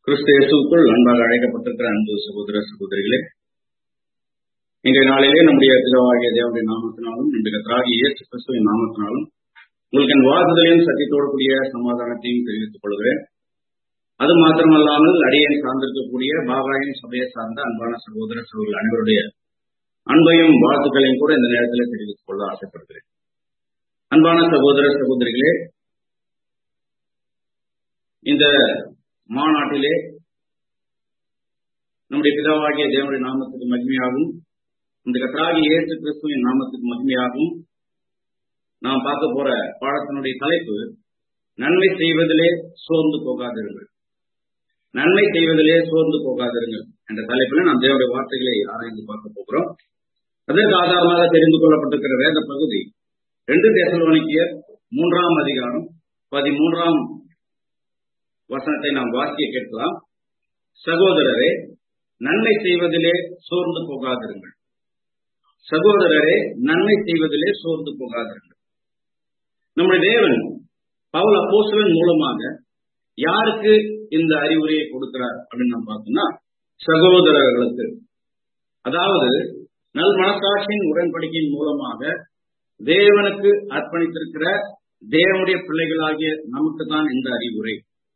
கிறிஸ்து இயேசுக்குள் அன்பாக அழைக்கப்பட்டிருக்கிற அன்பு சகோதர சகோதரிகளே இன்றைய நாளிலே நம்முடைய பிதாவாகிய தேவனுடைய நாமத்தினாலும் நம்முடைய கத்தராகிய இயேசு கிறிஸ்துவின் நாமத்தினாலும் உங்களுக்கு என் வாழ்த்துதலையும் சத்தியத்தோடு கூடிய சமாதானத்தையும் தெரிவித்துக் கொள்கிறேன் அது மாத்திரமல்லாமல் அடியேன் சார்ந்திருக்கக்கூடிய பாகாயம் சபையை சார்ந்த அன்பான சகோதர சகோதரர்கள் அனைவருடைய அன்பையும் வாழ்த்துக்களையும் கூட இந்த நேரத்தில் தெரிவித்துக் கொள்ள ஆசைப்படுகிறேன் அன்பான சகோதர சகோதரிகளே இந்த மாநாட்டிலே நம்முடைய பிதாவாகிய தேவனுடைய நாமத்துக்கு மகிமையாகும் இந்த கத்தராகிய இயேசு கிறிஸ்துவின் நாமத்துக்கு மகிமையாகும் நாம் பார்க்க போற பாடத்தினுடைய தலைப்பு நன்மை செய்வதிலே சோர்ந்து போகாதிருங்கள் நன்மை செய்வதிலே சோர்ந்து போகாதிருங்கள் என்ற தலைப்பில் நாம் தேவனுடைய வார்த்தைகளை ஆராய்ந்து பார்க்க போகிறோம் அதற்கு ஆதாரமாக தெரிந்து கொள்ளப்பட்டிருக்கிற வேத பகுதி ரெண்டு தேசலோனிக்கிய மூன்றாம் அதிகாரம் பதிமூன்றாம் வசனத்தை நாம் வாசிக்க கேட்கலாம் சகோதரரே நன்மை செய்வதிலே சோர்ந்து போகாதிருங்கள் சகோதரரே நன்மை செய்வதிலே சோர்ந்து போகாதிருங்கள் நம்முடைய தேவன் பவுல் அப்போசலன் மூலமாக யாருக்கு இந்த அறிவுரையை கொடுக்கிறார் அப்படின்னு நம்ம பார்த்தோம்னா சகோதரர்களுக்கு அதாவது நல் மனசாட்சியின் உடன்படிக்கையின் மூலமாக தேவனுக்கு அர்ப்பணித்திருக்கிற தேவனுடைய பிள்ளைகளாகிய நமக்கு தான் இந்த அறிவுரை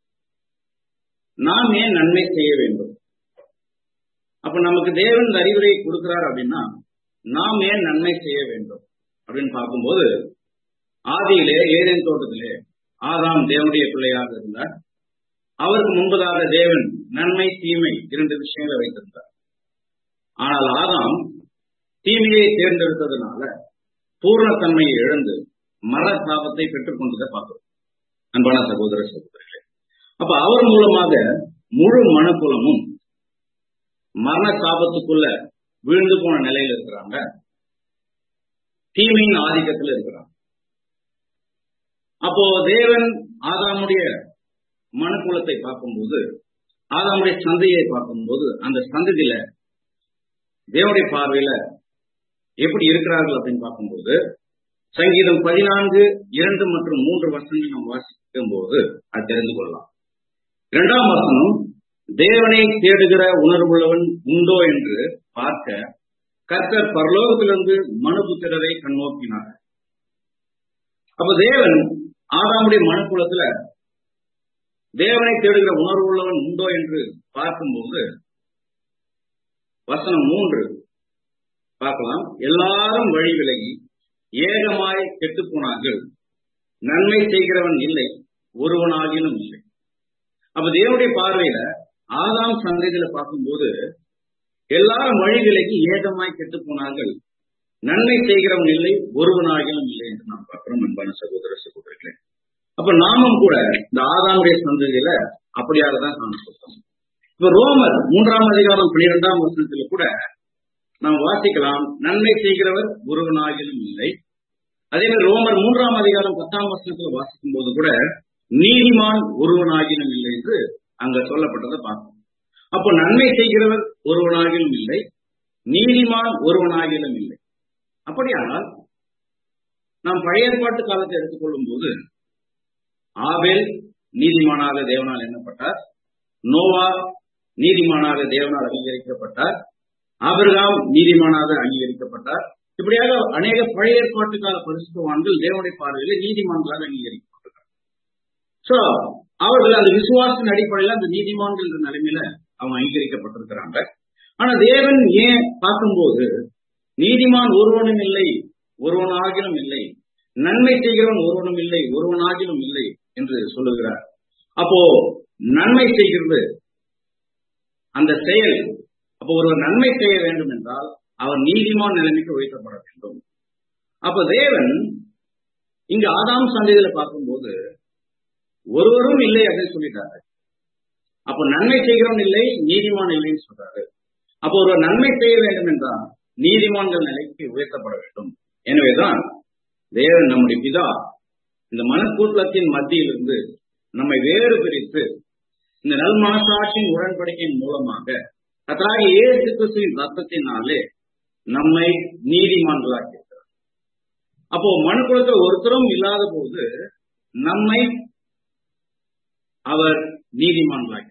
நாம் ஏன் நன்மை செய்ய வேண்டும் அப்ப நமக்கு தேவன் இந்த அறிவுரையை கொடுக்கிறார் அப்படின்னா நாம் ஏன் நன்மை செய்ய வேண்டும் அப்படின்னு பார்க்கும்போது ஆதியிலே ஏதேன் தோட்டத்திலே ஆதாம் தேவனுடைய பிள்ளையாக இருந்தார் அவருக்கு முன்பதாக தேவன் நன்மை தீமை இரண்டு விஷயங்களை வைத்திருந்தார் ஆனால் ஆதாம் தீமையை தேர்ந்தெடுத்ததுனால பூர்ணத்தன்மையை இழந்து மர சாபத்தை பெற்றுக் கொண்டதை பார்க்கிறோம் அன்பான சகோதர சகோதரிகளே அப்ப அவர் மூலமாக முழு மனக்குலமும் மரண சாபத்துக்குள்ள வீழ்ந்து போன நிலையில இருக்கிறாங்க தீமையின் ஆதிக்கத்தில் இருக்கிறாங்க அப்போ தேவன் ஆதாமுடைய மனுக்குலத்தை பார்க்கும்போது ஆதாமுடைய சந்தையை பார்க்கும்போது அந்த சந்ததியில தேவனுடைய பார்வையில எப்படி இருக்கிறார்கள் அப்படின்னு பார்க்கும்போது சங்கீதம் பதினான்கு இரண்டு மற்றும் மூன்று வருஷங்கள் நாம் வாசிக்கும் போது அது தெரிந்து கொள்ளலாம் இரண்டாம் வசனம் தேவனை தேடுகிற உணர்வுள்ளவன் உண்டோ என்று பார்க்க கர்த்தர் பரலோகத்திலிருந்து மனுபுத்திரரை கண்ணோக்கினார் அப்ப தேவன் ஆறாமுடைய மனுக்குலத்துல தேவனை தேடுகிற உணர்வு உள்ளவன் உண்டோ என்று பார்க்கும்போது வசனம் மூன்று பார்க்கலாம் எல்லாரும் வழி விலகி ஏகமாய் கெட்டு போனார்கள் நன்மை செய்கிறவன் இல்லை ஒருவனாகிலும் இல்லை அப்ப தேவனுடைய பார்வையில ஆதாம் சந்ததியில பார்க்கும்போது எல்லாரும் வழி விலகி ஏகமாய் கெட்டு போனார்கள் நன்மை செய்கிறவன் இல்லை ஒருவனாகிலும் இல்லை என்று நாம் பார்க்கிறோம் அன்பான சகோதர சகோதரிகளே அப்ப நாமும் கூட இந்த ஆதாமுடைய சந்ததியில அப்படியாக தான் காணப்பட்டோம் இப்ப ரோமர் மூன்றாம் அதிகாரம் பனிரெண்டாம் வருஷத்துல கூட நாம் வாசிக்கலாம் நன்மை செய்கிறவர் ஒருவனாகிலும் இல்லை அதே மாதிரி ரோமர் மூன்றாம் அதிகாரம் பத்தாம் வருஷத்துல வாசிக்கும் போது கூட நீதிமான் ஒருவனாகிலும் இல்லை என்று அங்க சொல்லப்பட்டதை பார்க்கணும் அப்போ நன்மை செய்கிறவர் ஒருவனாகிலும் இல்லை நீதிமான் ஒருவனாகிலும் இல்லை அப்படியானால் நாம் பழைய ஏற்பாட்டு காலத்தை எடுத்துக்கொள்ளும் போது ஆபேல் நீதிமானாக தேவனால் எண்ணப்பட்டார் நோவா நீதிமானாக தேவனால் அங்கீகரிக்கப்பட்டார் ஆபிரகாம் நீதிமானாக அங்கீகரிக்கப்பட்டார் இப்படியாக அநேக பழைய ஏற்பாட்டு கால பரிசுத்தவான்கள் தேவனுடைய பார்வையில் நீதிமான்களாக அங்கீகரிக்கப்பட்டார் சோ அவர்கள் அந்த விசுவாசத்தின் அடிப்படையில் அந்த நீதிமான்கள் என்ற நிலைமையில அவங்க அங்கீகரிக்கப்பட்டிருக்கிறாங்க ஆனா தேவன் ஏன் பார்க்கும்போது நீதிமான் ஒருவனும் இல்லை ஒருவனாகிலும் இல்லை நன்மை செய்கிறவன் ஒருவனும் இல்லை ஒருவனாகிலும் இல்லை என்று சொல்லுகிறார் அப்போ நன்மை செய்கிறது அந்த செயல் அப்போ ஒருவர் நன்மை செய்ய வேண்டும் என்றால் அவர் நீதிமான் நிலைமைக்கு உயர்த்தப்பட வேண்டும் அப்ப தேவன் இங்க ஆதாம் சந்தையில பார்க்கும்போது ஒருவரும் இல்லை அப்படின்னு சொல்லிட்டாரு அப்ப நன்மை செய்கிறவன் இல்லை நீதிமான் இல்லைன்னு சொல்றாரு அப்போ ஒருவர் நன்மை செய்ய வேண்டும் என்றால் நீதிமான்கள் நிலைக்கு உயர்த்தப்பட வேண்டும் எனவேதான் தேவன் நம்முடைய பிதா இந்த மனக்கூட்டத்தின் மத்தியிலிருந்து நம்மை வேறு பிரித்து இந்த நல் மனசாட்சியின் உடன்படிக்கையின் மூலமாக கத்தாகி ஏசு கிறிஸ்துவின் ரத்தத்தினாலே நம்மை நீதிமான்களாக்கி இருக்கிறார் அப்போ மனுக்குலத்தில் ஒருத்தரும் இல்லாத போது நம்மை அவர் நீதிமான்களாக்கி இருக்கிறார்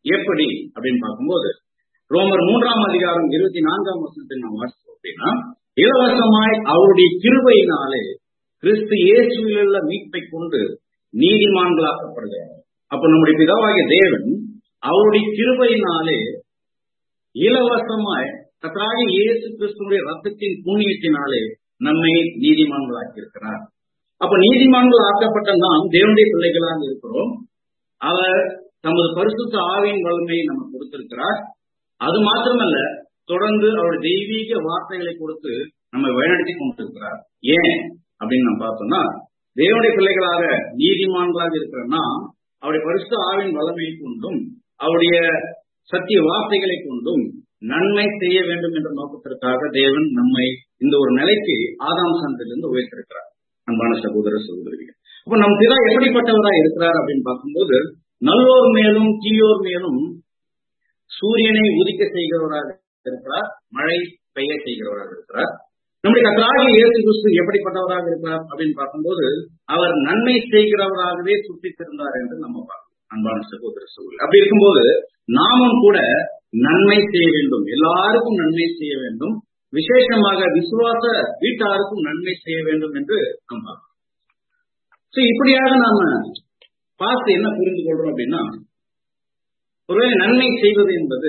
எப்படி அப்படின்னு பார்க்கும்போது ரோமர் மூன்றாம் அதிகாரம் இருபத்தி நான்காம் வருஷத்தில் நாம் வாசித்தோம் அப்படின்னா இலவசமாய் அவருடைய கிருபையினாலே கிறிஸ்து இயேசுவில் உள்ள மீட்பை கொண்டு நீதிமான்களாக்கப்படுகிறார் அப்ப நம்முடைய பிதாவாகிய தேவன் அவருடைய கிருபையினாலே இலவசமாய் கத்தாகி இயேசு கிறிஸ்துடைய ரத்தத்தின் புண்ணியத்தினாலே நம்மை நீதிமான்களாக்கி இருக்கிறார் அப்ப நீதிமான்கள் ஆக்கப்பட்ட நாம் தேவனுடைய பிள்ளைகளாக இருக்கிறோம் அவர் தமது பரிசுத்த ஆவியின் வலிமையை நமக்கு கொடுத்திருக்கிறார் அது மாத்திரமல்ல தொடர்ந்து அவருடைய தெய்வீக வார்த்தைகளை கொடுத்து நம்மை வழிநடத்தி கொண்டிருக்கிறார் ஏன் அப்படின்னு நம்ம பார்த்தோம்னா தேவனுடைய பிள்ளைகளாக நீதிமான்களாக இருக்கிற நாம் அவருடைய பரிசுத்த ஆவின் வல்லமையை கொண்டும் அவருடைய சத்திய வார்த்தைகளை கொண்டும் நன்மை செய்ய வேண்டும் என்ற நோக்கத்திற்காக தேவன் நம்மை இந்த ஒரு நிலைக்கு ஆதாம் சந்திலிருந்து உயர்த்திருக்கிறார் அன்பான சகோதர சகோதரிகள் அப்ப நம் பிதா எப்படிப்பட்டவராக இருக்கிறார் அப்படின்னு பார்க்கும்போது நல்லோர் மேலும் தீயோர் மேலும் சூரியனை உதிக்க செய்கிறவராக இருக்கிறார் மழை பெய்ய செய்கிறவராக இருக்கிறார் நம்முடைய கத்தராகிய இயேசு கிறிஸ்து எப்படிப்பட்டவராக இருக்கிறார் அப்படின்னு பார்க்கும்போது அவர் நன்மை செய்கிறவராகவே சுற்றித்திருந்தார் என்று நம்ம பார்க்கணும் அன்பான சகோதர சகோதரி அப்படி இருக்கும்போது நாமும் கூட நன்மை செய்ய வேண்டும் எல்லாருக்கும் நன்மை செய்ய வேண்டும் விசேஷமாக விசுவாச வீட்டாருக்கும் நன்மை செய்ய வேண்டும் என்று நாம் பார்க்கிறோம் சோ இப்படியாக நாம பார்த்து என்ன புரிந்து கொள்றோம் அப்படின்னா ஒருவேளை நன்மை செய்வது என்பது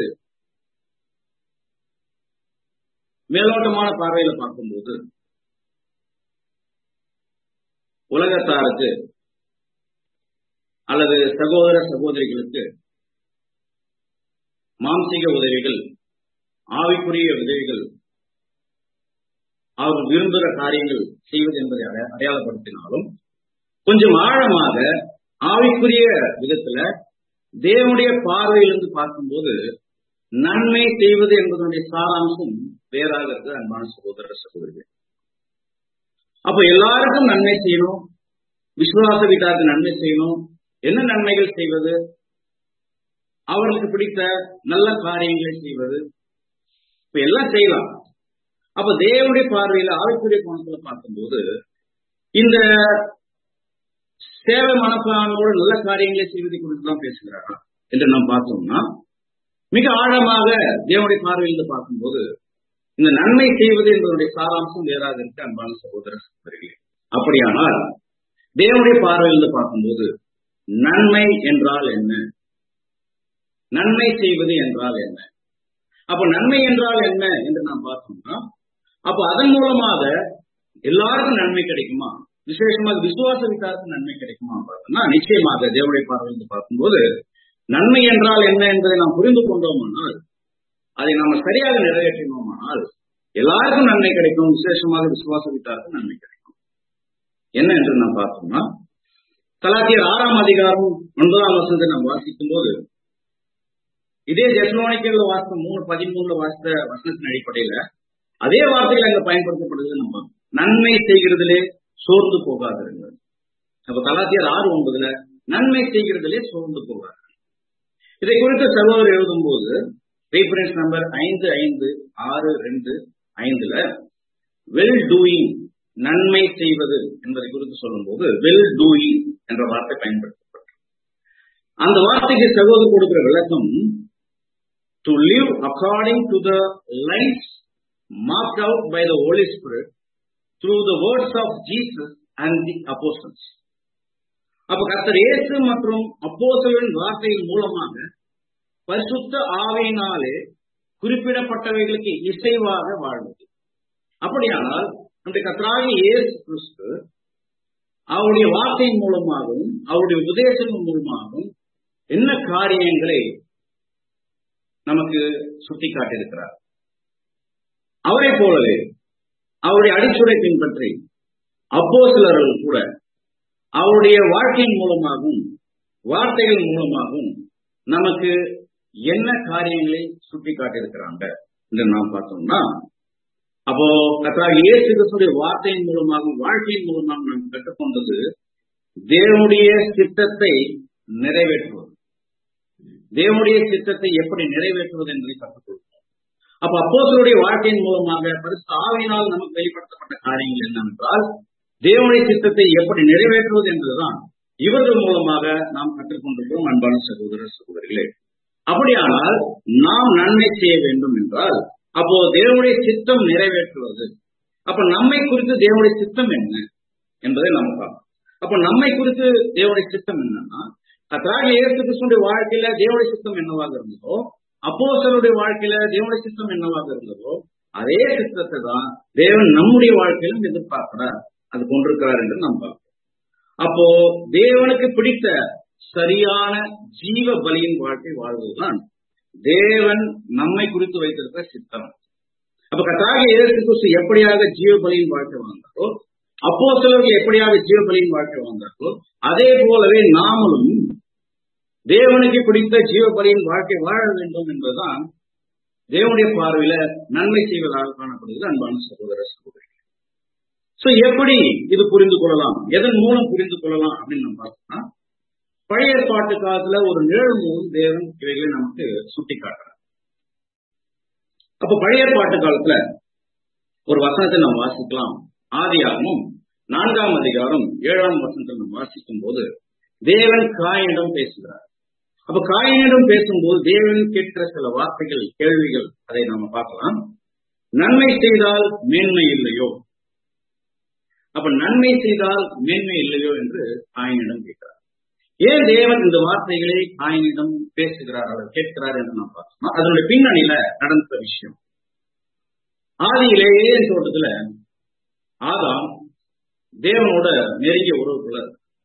மேலோட்டமான பார்வையில பார்க்கும்போது உலகத்தாருக்கு அல்லது சகோதர சகோதரிகளுக்கு மாம்சீக உதவிகள் ஆவிக்குரிய உதவிகள் அவர் விரும்புகிற காரியங்கள் செய்வது என்பதை அடையாளப்படுத்தினாலும் கொஞ்சம் ஆழமாக ஆவிக்குரிய விதத்துல தேவனுடைய பார்வையிலிருந்து பார்க்கும்போது நன்மை செய்வது என்பதனுடைய சாராம்சம் வேறாக இருக்கு அன்பான சகோதர சகோதரிகள் அப்ப எல்லாருக்கும் நன்மை செய்யணும் விசுவாச வீட்டாருக்கு நன்மை செய்யணும் என்ன நன்மைகள் செய்வது அவர்களுக்கு பிடித்த நல்ல காரியங்களை செய்வது இப்ப எல்லாம் செய்யலாம் அப்ப தேவனுடைய பார்வையில ஆவிக்குரிய கோணத்துல பார்க்கும்போது இந்த சேவை மனப்பானோடு நல்ல காரியங்களை செய்வதை குறித்து தான் பேசுகிறாரா என்று நாம் பார்த்தோம்னா மிக ஆழமாக தேவனுடைய பார்வையில் பார்க்கும்போது இந்த நன்மை செய்வது என்பதனுடைய சாராம்சம் வேறாக இருக்கு அன்பான சகோதர சகோதரிகளே அப்படியானால் தேவனுடைய பார்வையில் பார்க்கும்போது நன்மை என்றால் என்ன நன்மை செய்வது என்றால் என்ன அப்ப நன்மை என்றால் என்ன என்று நாம் பார்த்தோம்னா அப்ப அதன் மூலமாக எல்லாருக்கும் நன்மை கிடைக்குமா விசேஷமாக விசுவாச விசாரத்துக்கு நன்மை கிடைக்குமா பார்த்தோம்னா நிச்சயமாக தேவனுடைய பார்வையில் பார்க்கும்போது நன்மை என்றால் என்ன என்பதை நாம் புரிந்து கொண்டோமானால் அதை நாம சரியாக நிறைவேற்றினோமானால் எல்லாருக்கும் நன்மை கிடைக்கும் விசேஷமாக விசுவாச விட்டாருக்கும் நன்மை கிடைக்கும் என்ன என்று நாம் பார்த்தோம்னா கலாத்தியர் ஆறாம் அதிகாரம் ஒன்பதாம் வசனத்தை நாம் வாசிக்கும் போது இதே ஜெஸ்லோனிக்கல்ல வாசித்த மூணு பதிமூணுல வாசித்த வசனத்தின் அடிப்படையில அதே வார்த்தைகள் அங்க பயன்படுத்தப்படுது நம்ம நன்மை செய்கிறதிலே சோர்ந்து போகாதிருங்கள் அப்ப கலாத்தியர் ஆறு ஒன்பதுல நன்மை செய்கிறதிலே சோர்ந்து போகாது இதை குறித்து சகோதரர் எழுதும் போது ரீஃபரன்ஸ் நம்பர் ஐந்து ஐந்து ஆறு ரெண்டு ஐந்துல வெல் டூயிங் நன்மை செய்வது என்பதை குறித்து சொல்லும் போது வெல் டூயிங் என்ற வார்த்தை பயன்படுத்தப்பட்டது அந்த வார்த்தைக்கு சகோதரர் கொடுக்கிற விளக்கம் to live according to the lines marked out by the Holy Spirit through the words of Jesus and the apostles. அப்ப கர்த்தர் இயேசு மற்றும் அப்போசலின் வார்த்தையின் மூலமாக பரிசுத்த ஆவையினாலே குறிப்பிடப்பட்டவைகளுக்கு இசைவாக வாழ்வது அப்படியானால் நம்முடைய கர்த்தராக இயேசு கிறிஸ்து அவருடைய வார்த்தையின் மூலமாகவும் அவருடைய உபதேசத்தின் மூலமாகவும் என்ன காரியங்களை நமக்கு சுட்டி காட்டியிருக்கிறார் அவரை போலவே அவருடைய அடிச்சுரை பின்பற்றி அப்போ சிலர்கள் கூட அவருடைய வாழ்க்கையின் மூலமாகவும் வார்த்தைகள் மூலமாகவும் நமக்கு என்ன காரியங்களை சுட்டி காட்டியிருக்கிறாங்க என்று நாம் பார்த்தோம்னா அப்போ கத்தா இயேசு கிறிஸ்துடைய வார்த்தையின் மூலமாகவும் வாழ்க்கையின் மூலமாக நாம் கற்றுக்கொண்டது தேவனுடைய சித்தத்தை நிறைவேற்றுவது தேவனுடைய சித்தத்தை எப்படி நிறைவேற்றுவது என்பதை கற்றுக்கொள்வோம் அப்ப அப்போசருடைய வாழ்க்கையின் மூலமாக பரிசு ஆவியினால் நமக்கு வெளிப்படுத்தப்பட்ட காரியங்கள் என்னவென்றால் தேவனுடைய சித்தத்தை எப்படி நிறைவேற்றுவது என்பதுதான் இவர்கள் மூலமாக நாம் கற்றுக்கொண்டிருக்கிறோம் அன்பான சகோதர சகோதரிகளே அப்படியானால் நாம் நன்மை செய்ய வேண்டும் என்றால் அப்போ தேவனுடைய சித்தம் நிறைவேற்றுவது அப்ப நம்மை குறித்து தேவனுடைய சித்தம் என்ன என்பதை நாம் பார்ப்போம் அப்ப நம்மை குறித்து தேவனுடைய சித்தம் என்னன்னா கத்ராக இயேசு கிறிஸ்துடைய வாழ்க்கையில தேவனுடைய சித்தம் என்னவாக இருந்ததோ அப்போஸ்தலருடைய வாழ்க்கையில தேவனுடைய சித்தம் என்னவாக இருந்ததோ அதே சித்தத்தை தான் தேவன் நம்முடைய வாழ்க்கையிலும் எதிர்பார்க்கிறார் அது கொண்டிருக்கிறார் என்று நாம் பார்க்கிறோம் அப்போ தேவனுக்கு பிடித்த சரியான ஜீவ பலியின் வாழ்க்கை வாழ்வதுதான் தேவன் நம்மை குறித்து வைத்திருக்கிற சித்தம் அப்ப கத்ராக இயேசு கிறிஸ்து எப்படியாக ஜீவ பலியின் வாழ்க்கை வாழ்ந்தாரோ அப்போ சிலர்கள் எப்படியாக ஜீவ பலியின் வாழ்க்கை வாழ்ந்தார்களோ அதே போலவே நாமளும் தேவனுக்கு பிடித்த ஜீவ பலியின் வாழ்க்கை வாழ வேண்டும் என்பதுதான் தேவனுடைய பார்வையில நன்மை செய்வதாக காணப்படுகிறது அன்பான சகோதர சகோதரி சோ எப்படி இது புரிந்து கொள்ளலாம் எதன் மூலம் புரிந்து கொள்ளலாம் அப்படின்னு நம்ம பார்த்தோம்னா பழைய ஏற்பாட்டு காலத்துல ஒரு நிழல் மூலம் தேவன் இவைகளை நமக்கு சுட்டி காட்டுறார் அப்ப பழைய ஏற்பாட்டு காலத்துல ஒரு வசனத்தை நாம் வாசிக்கலாம் ஆதியாகமும் நான்காம் அதிகாரம் ஏழாம் வசனத்தை நாம் வாசிக்கும் போது தேவன் காயினிடம் பேசுகிறார் அப்ப காயினிடம் பேசும்போது தேவன் கேட்கிற சில வார்த்தைகள் கேள்விகள் அதை நாம பார்க்கலாம் நன்மை செய்தால் மேன்மை இல்லையோ அப்ப நன்மை செய்தால் மேன்மை இல்லையோ என்று காயினிடம் கேட்கிறார் ஏன் தேவன் இந்த வார்த்தைகளை காயினிடம் பேசுகிறார் அவர் கேட்கிறார் என்று நாம் பார்த்தோம் அதனுடைய பின்னணியில நடந்த விஷயம் ஆதியிலேயே தோட்டத்துல ஆதாம் தேவனோட நெருங்கிய உறவுக்குள்ள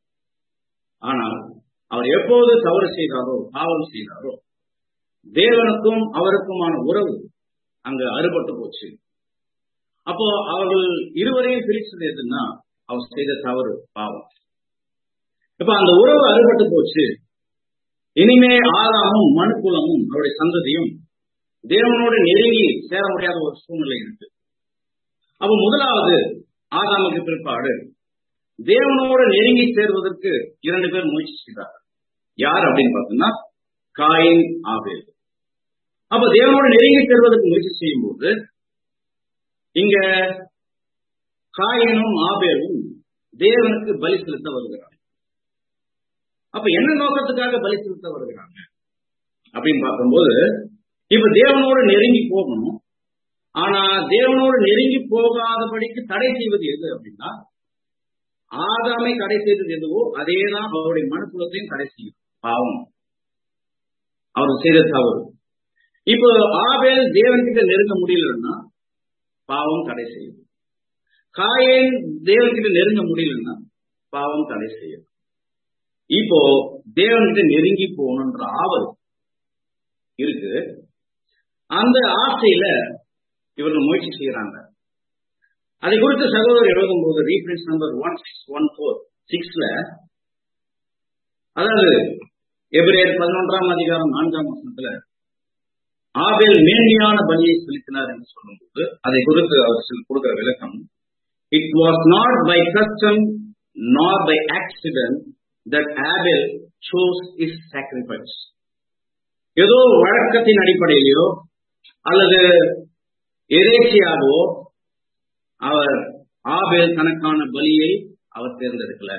ஆனால் அவர் எப்போது தவறு செய்தாரோ பாவம் செய்தாரோ தேவனுக்கும் அவருக்குமான உறவு அங்க அறுபட்டு போச்சு அப்போ அவர்கள் இருவரையும் பிரிச்சது எதுன்னா அவர் செய்த தவறு பாவம் இப்ப அந்த உறவு அறுபட்டு போச்சு இனிமே ஆதாமும் மனுக்குலமும் அவருடைய சந்ததியும் தேவனோடு நெருங்கி சேர முடியாத ஒரு சூழ்நிலை இருக்கு அப்ப முதலாவது ஆதாமுக்கு பிற்பாடு தேவனோடு நெருங்கி சேர்வதற்கு இரண்டு பேர் முயற்சி செய்தார் யார் அப்படின்னு பார்த்தோம்னா காயின் ஆபேல் அப்ப தேவனோடு நெருங்கி சேர்வதற்கு முயற்சி செய்யும் போது இங்க காயினும் ஆபேலும் தேவனுக்கு பலி செலுத்த வருகிறாங்க அப்ப என்ன நோக்கத்துக்காக பலி செலுத்த வருகிறாங்க அப்படின்னு பார்க்கும்போது இப்ப தேவனோடு நெருங்கி போகணும் ஆனா தேவனோடு நெருங்கி போகாதபடிக்கு தடை செய்வது எது அப்படின்னா ஆதாமை தடை செய்தது எதுவோ அதேதான் அவருடைய மனுக்குலத்தையும் தடை செய்யும் பாவம் அவர் செய்த தவறு இப்போ ஆபேல் தேவன் கிட்ட நெருங்க முடியலன்னா பாவம் தடை செய்யும் காயன் தேவன் கிட்ட நெருங்க முடியலன்னா பாவம் தடை செய்யும் இப்போ தேவன் கிட்ட நெருங்கி போகணுன்ற ஆவல் இருக்கு அந்த ஆசையில இவர்கள் முயற்சி செய்யறாங்க அதை குறித்து சகோதரர் எழுதும் போது reference number one six one four சிக்ஸ்ல அதாவது எபிரேயர் பதினொன்றாம் அதிகாரம் நான்காம் வசனத்துல ஆபேல் மேன்மையான பலியை செலுத்தினார் என்று சொல்லும்போது அதை குறித்து அவர் கொடுக்கிற விளக்கம் it was not by custom not by accident that Abel chose his sacrifice ஏதோ வழக்கத்தின் அடிப்படையிலோ அல்லது எதேச்சியாகவோ அவர் ஆபேல் தனக்கான பலியை அவர் தேர்ந்தெடுக்கல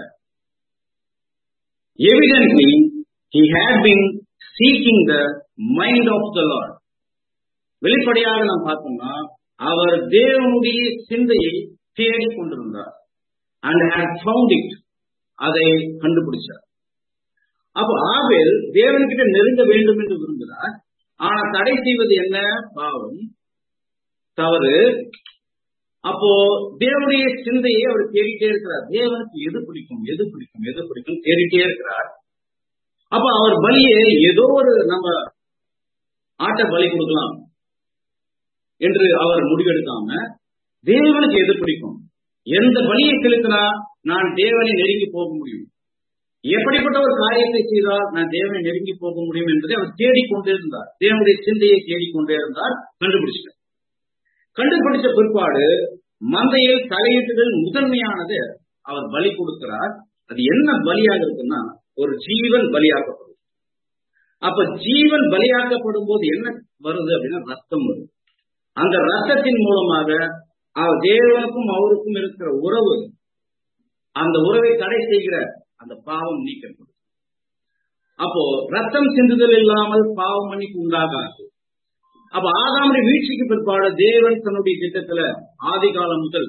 evidently he had been seeking the mind of the Lord வெளிப்படையாக நாம் பார்த்தோம்னா அவர் தேவனுடைய சிந்தையை தேடி கொண்டிருந்தார் அண்ட் ஹேட் ஃபவுண்ட் இட் அதை கண்டுபிடிச்சார் அப்போ ஆபேல் தேவன்கிட்ட நெருங்க வேண்டும் என்று விரும்புகிறார் ஆனா தடை செய்வது என்ன பாவம் தவறு அப்போ தேவனுடைய சிந்தையை அவர் தேடிட்டே இருக்கிறார் தேவனுக்கு எது பிடிக்கும் எது பிடிக்கும் எது பிடிக்கும் தேடிட்டே இருக்கிறார் அப்ப அவர் பலியை ஏதோ ஒரு நம்ம ஆட்ட பலி கொடுக்கலாம் என்று அவர் முடிவெடுக்காம தேவனுக்கு எது பிடிக்கும் எந்த பலியை செலுத்தினா நான் தேவனை நெருங்கி போக முடியும் எப்படிப்பட்ட ஒரு காரியத்தை செய்தால் நான் தேவனை நெருங்கி போக முடியும் என்பதை அவர் தேடிக்கொண்டே இருந்தார் தேவனுடைய சிந்தையை தேடிக்கொண்டே இருந்தார் கண்டுபிடிச்சிட்டார் கண்டுபிடிச்ச பிற்பாடு மந்தையில் தலையீட்டுதல் முதன்மையானது அவர் பலி கொடுக்கிறார் அது என்ன பலியாக இருக்குன்னா ஒரு ஜீவன் பலியாக்கப்படும் அப்ப ஜீவன் பலியாக்கப்படும் போது என்ன வருது அப்படின்னா ரத்தம் வருது அந்த ரத்தத்தின் மூலமாக தேவனுக்கும் அவருக்கும் இருக்கிற உறவு அந்த உறவை தடை செய்கிற அந்த பாவம் நீக்கப்படும் அப்போ ரத்தம் சிந்துதல் இல்லாமல் பாவ மன்னிப்பு உண்டாகாது அப்ப ஆதாமுடைய வீழ்ச்சிக்கு பிற்பாடு தேவன் தன்னுடைய திட்டத்துல ஆதி காலம் முதல்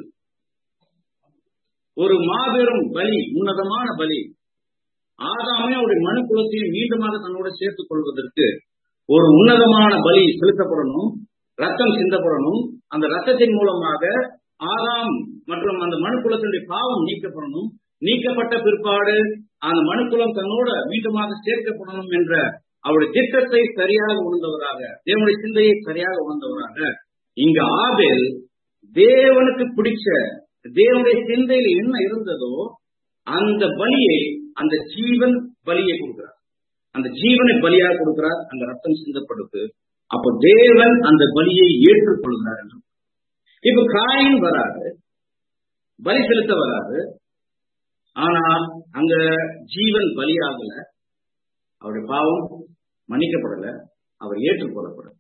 ஒரு மாபெரும் பலி உன்னதமான பலி ஆதாமே அவருடைய மனு குலத்தையும் மீண்டுமாக தன்னோட சேர்த்துக் கொள்வதற்கு ஒரு உன்னதமான பலி செலுத்தப்படணும் ரத்தம் சிந்தப்படணும் அந்த ரத்தத்தின் மூலமாக ஆதாம் மற்றும் அந்த மனு குலத்தினுடைய பாவம் நீக்கப்படணும் நீக்கப்பட்ட பிற்பாடு அந்த மனுக்குலம் தன்னோட மீண்டுமாக சேர்க்கப்படணும் என்ற அவருடைய திட்டத்தை சரியாக உணர்ந்தவராக தேவனுடைய சிந்தையை சரியாக உணர்ந்தவராக இங்க ஆபேல் தேவனுக்கு பிடிச்ச தேவனுடைய சிந்தையில் என்ன இருந்ததோ அந்த பலியை அந்த ஜீவன் பலியை கொடுக்கிறார் அந்த ஜீவனை பலியாக கொடுக்கிறார் அந்த ரத்தம் சிந்தப்படுது அப்ப தேவன் அந்த பலியை ஏற்றுக்கொள்கிறார் என்று இப்ப காயின் வராது பலி செலுத்த வராது ஆனா அங்க ஜீவன் பலியாகல அவருடைய பாவம் மன்னிக்கப்படல அவர் ஏற்றுக்கொள்ளப்படல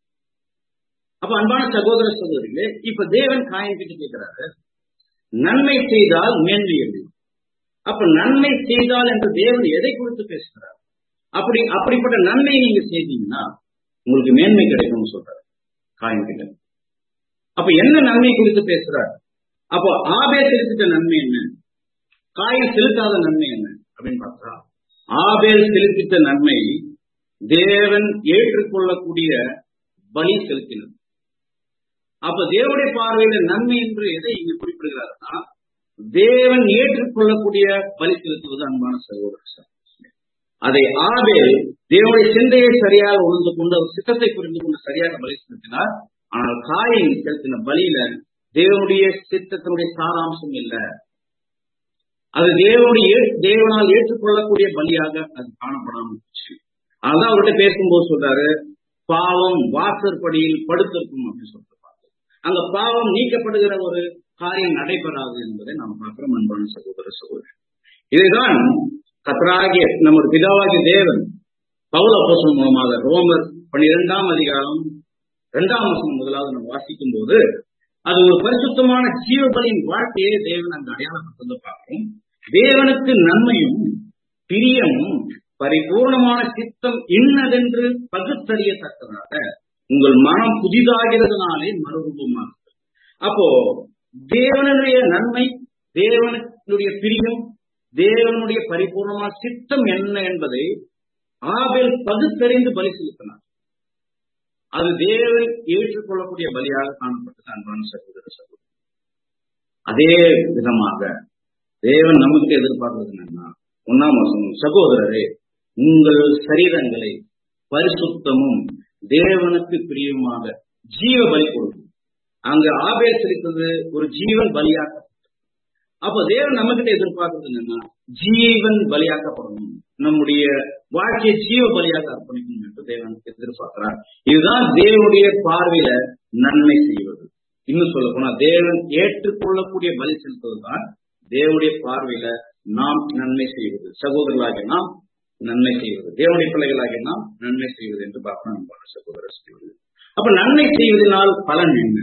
அப்ப அன்பான சகோதர சகோதரிகளே இப்ப தேவன் காயின் கிட்ட கேட்கிறாரு நன்மை செய்தால் மேன்மை இல்லை அப்ப நன்மை செய்தால் என்று தேவன் எதை குறித்து பேசுகிறார் அப்படி அப்படிப்பட்ட நன்மை நீங்க செய்தீங்கன்னா உங்களுக்கு மேன்மை கிடைக்கும்னு சொல்றாரு காயின் கிட்ட அப்ப என்ன நன்மை குறித்து பேசுறார் அப்போ ஆபே செலுத்திட்ட நன்மை என்ன காயில் செலுத்தாத நன்மை என்ன அப்படின்னு பார்த்தா ஆபேல் செலுத்திட்ட நன்மை தேவன் ஏற்றுக்கொள்ளக்கூடிய பலி செலுத்தினது அப்ப தேவனுடைய பார்வையில நன்மை என்று எதை இங்க குறிப்பிடுகிறாருன்னா தேவன் ஏற்றுக்கொள்ளக்கூடிய பலி செலுத்துவது அன்பான சகோதரர் அதை ஆபேல் தேவனுடைய சிந்தையை சரியாக உணர்ந்து கொண்டு அவர் சித்தத்தை புரிந்து கொண்டு சரியாக பலி செலுத்தினார் ஆனால் காயின் செலுத்தின பலியில தேவனுடைய சித்தத்தினுடைய சாராம்சம் இல்லை அது தேவனுடைய தேவனால் ஏற்றுக்கொள்ளக்கூடிய பலியாக அது காணப்படாமல் போச்சு அதான் அவர்கிட்ட பேசும்போது சொல்றாரு பாவம் வாசற்படியில் படுத்திருக்கும் அப்படின்னு சொல்லிட்டு அங்க பாவம் நீக்கப்படுகிற ஒரு காரியம் நடைபெறாது என்பதை நாம் பார்க்கிறோம் அன்பான சகோதர சகோதரி இதுதான் கத்தராகிய நமது பிதாவாகிய தேவன் பௌல அப்போசம் மூலமாக ரோமர் பன்னிரெண்டாம் அதிகாரம் இரண்டாம் வசனம் முதலாவது நம்ம வாசிக்கும் போது அது ஒரு பரிசுத்தமான ஜீவபலியின் வாழ்க்கையை தேவன் அங்கு அடையாளப்படுத்த பார்க்கிறோம் தேவனுக்கு நன்மையும் பிரியமும் பரிபூர்ணமான சித்தம் இன்னதென்று பகுத்தறியத்தக்கதாக உங்கள் மனம் புதிதாகிறதுனாலே மறுரூபமாகுது அப்போ தேவனுடைய நன்மை தேவனுடைய பிரியம் தேவனுடைய பரிபூர்ணமான சித்தம் என்ன என்பதை ஆபேல் பகுத்தறிந்து பலி செலுத்தினார் அது தேவன் ஏற்றுக்கொள்ளக்கூடிய பலியாக காணப்பட்டது அன்பான சகோதர சகோதரி அதே விதமாக தேவன் நமக்கு எதிர்பார்க்கிறது என்னன்னா ஒன்னாம் வசனம் சகோதரரே உங்கள் சரீரங்களை பரிசுத்தமும் தேவனுக்கு பிரியமாக ஜீவ பலி கொடுக்கும் அங்க ஆபேல் செலுத்தது ஒரு ஜீவன் பலியாக அப்ப தேவன் நம்ம கிட்ட எதிர்பார்க்கறது என்னன்னா ஜீவன் பலியாக்கப்படணும் நம்முடைய வாழ்க்கையை ஜீவ பலியாக அர்ப்பணிக்கணும் என்று தேவன் எதிர்பார்க்கிறார் இதுதான் தேவனுடைய பார்வையில நன்மை செய்வது இன்னும் சொல்ல போனா தேவன் ஏற்றுக்கொள்ளக்கூடிய பலி செலுத்துவதுதான் தேவனுடைய பார்வையில நாம் நன்மை செய்வது சகோதரர்களாகிய நாம் நன்மை செய்வது தேவனுடைய பிள்ளைகளாகிய நாம் நன்மை செய்வது என்று பார்க்கணும் அன்பான சகோதர சகோதரி அப்ப நன்மை செய்வதனால் பலன் என்ன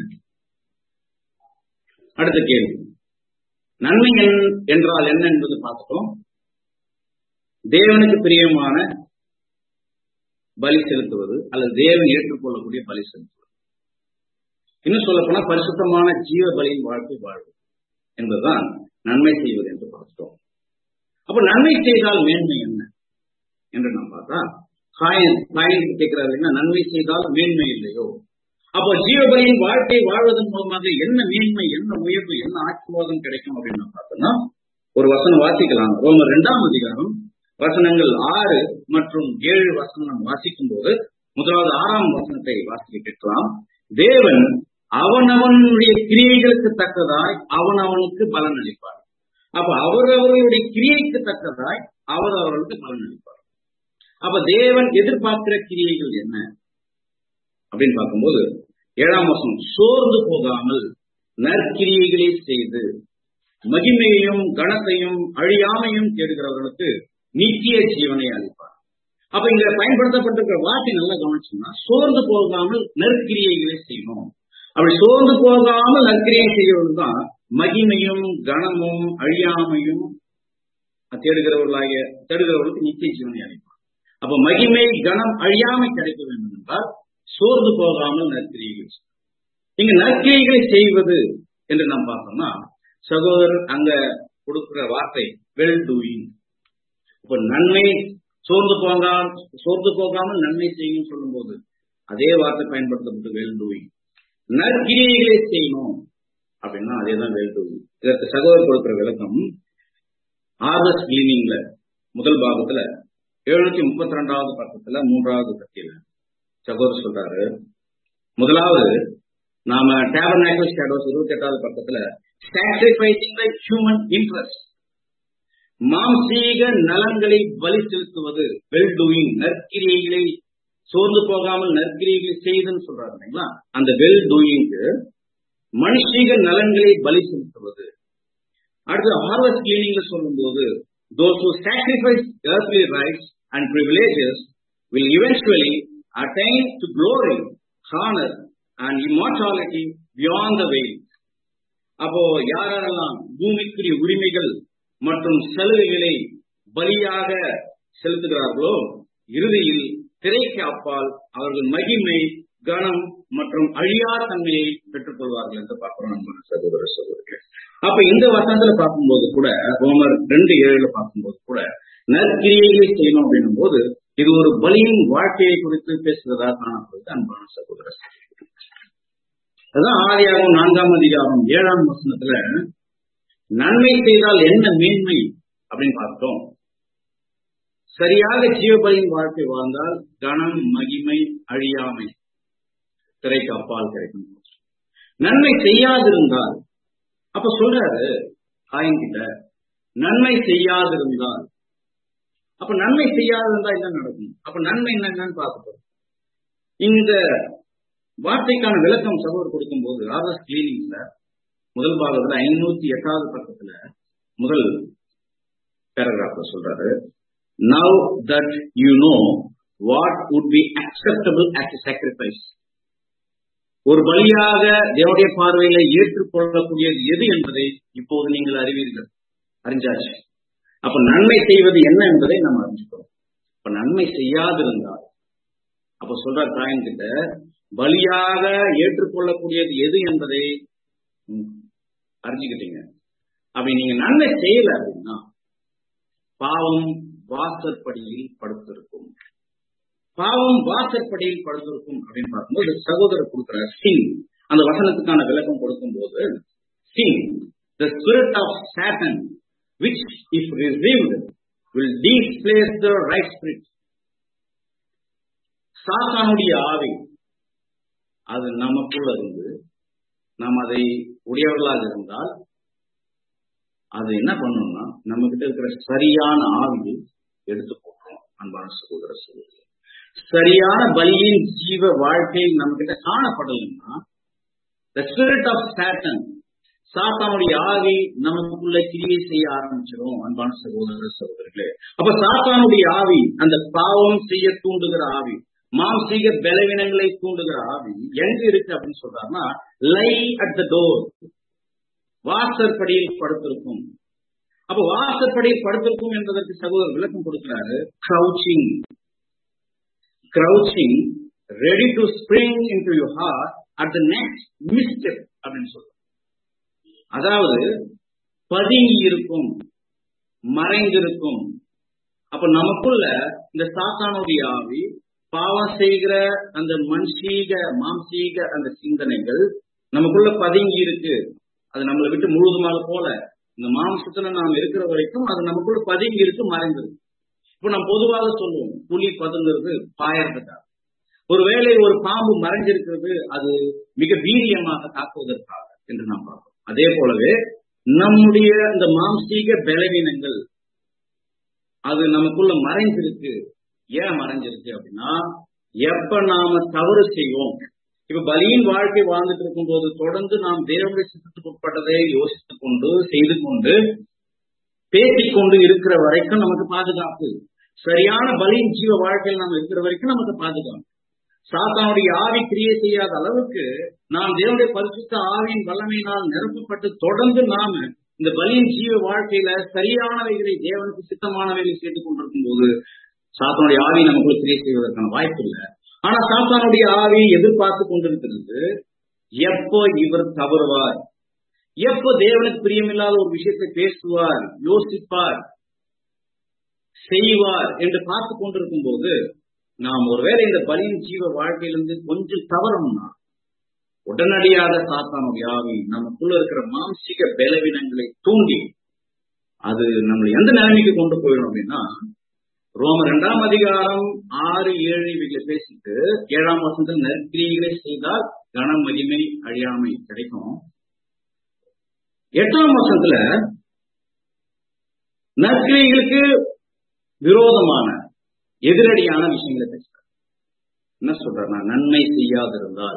அடுத்த கேள்வி நன்மை என்றால் என்ன என்பது பார்த்துட்டோம் தேவனுக்கு பிரியமான பலி செலுத்துவது அல்லது தேவன் ஏற்றுக்கொள்ளக்கூடிய பலி செலுத்துவது இன்னும் சொல்ல போனா பரிசுத்தமான ஜீவ பலியின் வாழ்க்கை வாழ்வு என்பதுதான் நன்மை செய்வது என்று பார்த்துட்டோம் அப்ப நன்மை செய்தால் மேன்மை என்ன என்று நாம் பார்த்தா காயன் காயன் கேட்கிறாரு என்ன நன்மை செய்தால் மேன்மை இல்லையோ அப்போ ஜீவபலியின் வாழ்க்கை வாழ்வதன் மூலமாக என்ன மேன்மை என்ன உயர்வு என்ன ஆசீர்வாதம் கிடைக்கும் அப்படின்னு பார்த்தோம்னா ஒரு வசனம் வாசிக்கலாம் ரோமர் இரண்டாம் அதிகாரம் வசனங்கள் ஆறு மற்றும் ஏழு வசனம் வாசிக்கும் போது முதலாவது ஆறாம் வசனத்தை வாசிக்க கேட்கலாம் தேவன் அவனவனுடைய கிரியைகளுக்கு தக்கதாய் அவனவனுக்கு பலன் அளிப்பார் அப்ப அவரவர்களுடைய கிரியைக்கு தக்கதாய் அவர் அவர்களுக்கு பலன் அளிப்பார் அப்ப தேவன் எதிர்பார்க்கிற கிரியைகள் என்ன அப்படின்னு பார்க்கும்போது ஏழாம் வருஷம் சோர்ந்து போகாமல் நற்கிரியைகளை செய்து மகிமையையும் கணத்தையும் அழியாமையும் தேடுகிறவர்களுக்கு நித்திய ஜீவனை அளிப்பார் அப்ப இங்க பயன்படுத்தப்பட்டிருக்கிற வார்த்தை நல்லா கவனிச்சோம்னா சோர்ந்து போகாமல் நற்கிரியைகளை செய்யணும் அப்படி சோர்ந்து போகாமல் நற்கிரியை செய்வதுதான் மகிமையும் கனமும் அழியாமையும் தேடுகிறவர்களாகிய தேடுகிறவர்களுக்கு நித்திய ஜீவனை அளிப்பார் அப்ப மகிமை கனம் அழியாமை கிடைக்க வேண்டும் என்றால் சோர்ந்து போகாமல் நற்கிரியைகள் இங்க நற்கிரியைகளை செய்வது என்று நாம் பார்த்தோம்னா சகோதரர் அங்க கொடுக்கிற வார்த்தை வெல் டூயிங் இப்ப நன்மை சோர்ந்து போகாமல் சோர்ந்து போகாமல் நன்மை செய்யும் சொல்லும் போது அதே வார்த்தை பயன்படுத்தப்பட்டு வெல் டூயிங் நற்கிரியைகளை செய்யணும் அப்படின்னா அதே தான் வெல் டூயிங் இதற்கு சகோதரர் கொடுக்கிற விளக்கம் ஆர்வஸ் கிளீனிங்ல முதல் பாகத்துல எழுநூத்தி முப்பத்தி ரெண்டாவது பக்கத்துல மூன்றாவது கத்தியில சகோதரர் சொல்றாரு முதலாவது நாம டேபர்நாக்கல் ஷேடோஸ் இருபத்தி எட்டாவது பக்கத்துல சாக்ரிஃபைசிங் த ஹியூமன் இன்ட்ரெஸ்ட் மாம்சீக நலன்களை பலி செலுத்துவது வெல் டூயிங் நற்கிரியைகளை சோர்ந்து போகாமல் நற்கிரியைகளை செய்துன்னு சொல்றாரு இல்லைங்களா அந்த வெல் டூயிங்க்கு மனுஷீக நலன்களை பலி செலுத்துவது அடுத்து ஹார்வெஸ்ட் கிளீனிங்ல சொல்லும் போது those who sacrifice earthly rights and privileges will eventually attain to glory, honor, and immortality beyond the veil. அப்போ யாரெல்லாம் பூமிக்குரிய உரிமைகள் மற்றும் சலுகைகளை பலியாக செலுத்துகிறார்களோ இறுதியில் திரைக்கு அப்பால் அவர்கள் மகிமை கனம் மற்றும் அழியா தன்மையை பெற்றுக் கொள்வார்கள் என்று பார்க்கிறோம் நம்ம சகோதர சகோதரிகள் அப்ப இந்த வசனத்துல பார்க்கும்போது கூட ரோமர் ரெண்டு ஏழுல பார்க்கும்போது கூட நற்கிரியைகளை செய்யணும் அப்படின்னும் போது இது ஒரு பலியின் வாழ்க்கையை குறித்து பேசுகிறதா காணப்படுது அன்பான சகோதர அதான் ஆதியாகும் நான்காம் அதிகாரம் ஏழாம் வசனத்துல நன்மை செய்தால் என்ன மேன்மை அப்படின்னு பார்த்தோம் சரியாக ஜீவபலியின் வாழ்க்கை வாழ்ந்தால் கனம் மகிமை அழியாமை திரைக்கு அப்பால் கிடைக்கும் நன்மை செய்யாதிருந்தால் அப்ப சொல்றாரு காயங்கிட்ட நன்மை செய்யாதிருந்தால் அப்ப நன்மை செய்யாதிருந்தா என்ன நடக்கும் அப்ப நன்மை என்னன்னு பார்க்க இந்த வார்த்தைக்கான விளக்கம் சகோதரர் கொடுக்கும் போது ராதாஸ் கிளீனிங்ல முதல் பாகத்துல ஐநூத்தி எட்டாவது பக்கத்துல முதல் பேராகிராஃப்ல சொல்றாரு now that you know what would be acceptable as a sacrifice ஒரு பலியாக தேவனுடைய பார்வையில ஏற்றுக்கொள்ளக்கூடியது எது என்பதை இப்போது நீங்கள் அறிவீர்கள் அறிஞ்சாச்சு அப்ப நன்மை செய்வது என்ன என்பதை நம்ம அறிஞ்சுக்கிறோம் இப்ப நன்மை செய்யாதிருந்தால் அப்ப சொல்ற தாயின் கிட்ட பலியாக ஏற்றுக்கொள்ளக்கூடியது எது என்பதை அறிஞ்சுக்கிட்டீங்க அப்படி நீங்க நன்மை செய்யல அப்படின்னா பாவம் வாசற்படியில் படுத்திருக்கும் பாவம் வாசற்படியில் படுத்திருக்கும் அப்படின்னு பார்க்கும்போது சகோதரர் கொடுக்கிற சிங் அந்த வசனத்துக்கான விளக்கம் கொடுக்கும் போது சிங் the spirit of Satan which if received will displace the right spirit சாத்தானுடைய ஆவி அது நமக்குள்ள இருந்து நாம் அதை உடையவர்களாக இருந்தால் அது என்ன பண்ணணும்னா நம்ம கிட்ட இருக்கிற சரியான ஆவியை எடுத்து போட்டுரும் அன்பான சகோதர சகோதரி சரியான பலியின் ஜீவ வாழ்க்கை நம்ம கிட்ட காணப்படலைன்னா த ஸ்பிரிட் ஆஃப் சாட்டன் சாத்தானுடைய ஆவி நமக்குள்ள கிரியை செய்ய ஆரம்பிச்சிடும் அன்பான சகோதர சகோதரர்களே அப்ப சாத்தானுடைய ஆவி அந்த பாவம் செய்ய தூண்டுகிற ஆவி மாம்சீக பலவீனங்களை தூண்டுகிற ஆவி எங்க இருக்கு அப்படின்னு சொல்றாருன்னா லை அட் த டோர் வாசற்படியில் படுத்திருக்கும் அப்ப வாசற்படியில் படுத்திருக்கும் என்பதற்கு சகோதரர் விளக்கம் கொடுக்கிறாரு crouching crouching ready to spring into you heart at the next misstep அப்படின்னு சொல்றோம் அதாவது பதுங்கி இருக்கும் மறைந்திருக்கும் அப்ப நமக்குள்ள இந்த சாத்தானுடைய ஆவி பாவம் செய்கிற அந்த மன்சீக மாம்சீக அந்த சிந்தனைகள் நமக்குள்ள பதுங்கி இருக்கு அது நம்மளை விட்டு முழுவதுமாக போல இந்த மாம்சத்துல நாம் இருக்கிற வரைக்கும் அது நமக்குள்ள பதுங்கி இருக்கு மறைந்திருக்கு இப்ப நம்ம பொதுவாக சொல்லுவோம் புலி பதுங்கிறது பாயறதுக்காக ஒருவேளை ஒரு பாம்பு மறைஞ்சிருக்கிறது அது மிக வீரியமாக தாக்குவதற்காக என்று நாம் பார்ப்போம் அதே போலவே நம்முடைய இந்த மாம்சீக பலவீனங்கள் அது நமக்குள்ள மறைஞ்சிருக்கு ஏன் மறைஞ்சிருக்கு அப்படின்னா எப்ப நாம தவறு செய்வோம் இப்ப பலியின் வாழ்க்கை வாழ்ந்துட்டு இருக்கும் போது தொடர்ந்து நாம் தேவனுடைய சித்தத்துக்கு உட்பட்டதை யோசித்துக் கொண்டு செய்து கொண்டு பேசிக்கொண்டு இருக்கிற வரைக்கும் நமக்கு பாதுகாப்பு சரியான பலியின் ஜீவ வாழ்க்கையில் நாம் இருக்கிற வரைக்கும் நமக்கு பாதுகாப்பு சாத்தானுடைய ஆவி கிரியை செய்யாத அளவுக்கு நாம் தேவனுடைய பரிசுத்த ஆவியின் வல்லமையினால் நிரப்பப்பட்டு தொடர்ந்து நாம இந்த பலியின் ஜீவ வாழ்க்கையில சரியானவைகளை தேவனுக்கு சித்தமானவைகளை சேர்த்துக் கொண்டிருக்கும் போது சாத்தானுடைய ஆவி நமக்குள்ள கிரியை செய்வதற்கான வாய்ப்பு இல்லை ஆனா சாத்தானுடைய ஆவி எதிர்பார்த்து கொண்டிருக்கிறது எப்போ இவர் தவறுவார் எப்போ தேவனுக்கு பிரியமில்லாத ஒரு விஷயத்தை பேசுவார் யோசிப்பார் செய்வார் என்று பார்த்து கொண்டிருக்கும் போது நாம் ஒருவேளை இந்த பலியின் ஜீவ வாழ்க்கையிலிருந்து கொஞ்சம் தவறோம்னா உடனடியாக சாத்தானுடைய ஆவி நமக்குள்ள இருக்கிற மாம்சிக பலவீனங்களை தூண்டி அது நம்மளை எந்த நிலைமைக்கு கொண்டு போயிடும் அப்படின்னா ரோம இரண்டாம் அதிகாரம் ஆறு ஏழு இவைகளை பேசிட்டு ஏழாம் வருஷத்தில் நற்கிரிகளை செய்தால் கன மகிமை அழியாமை கிடைக்கும் எட்டாம் வருஷத்துல நற்கிரிகளுக்கு விரோதமான எதிரடியான விஷயங்களை பேசுறார் என்ன சொல்றாருன்னா நன்மை செய்யாதிருந்தால்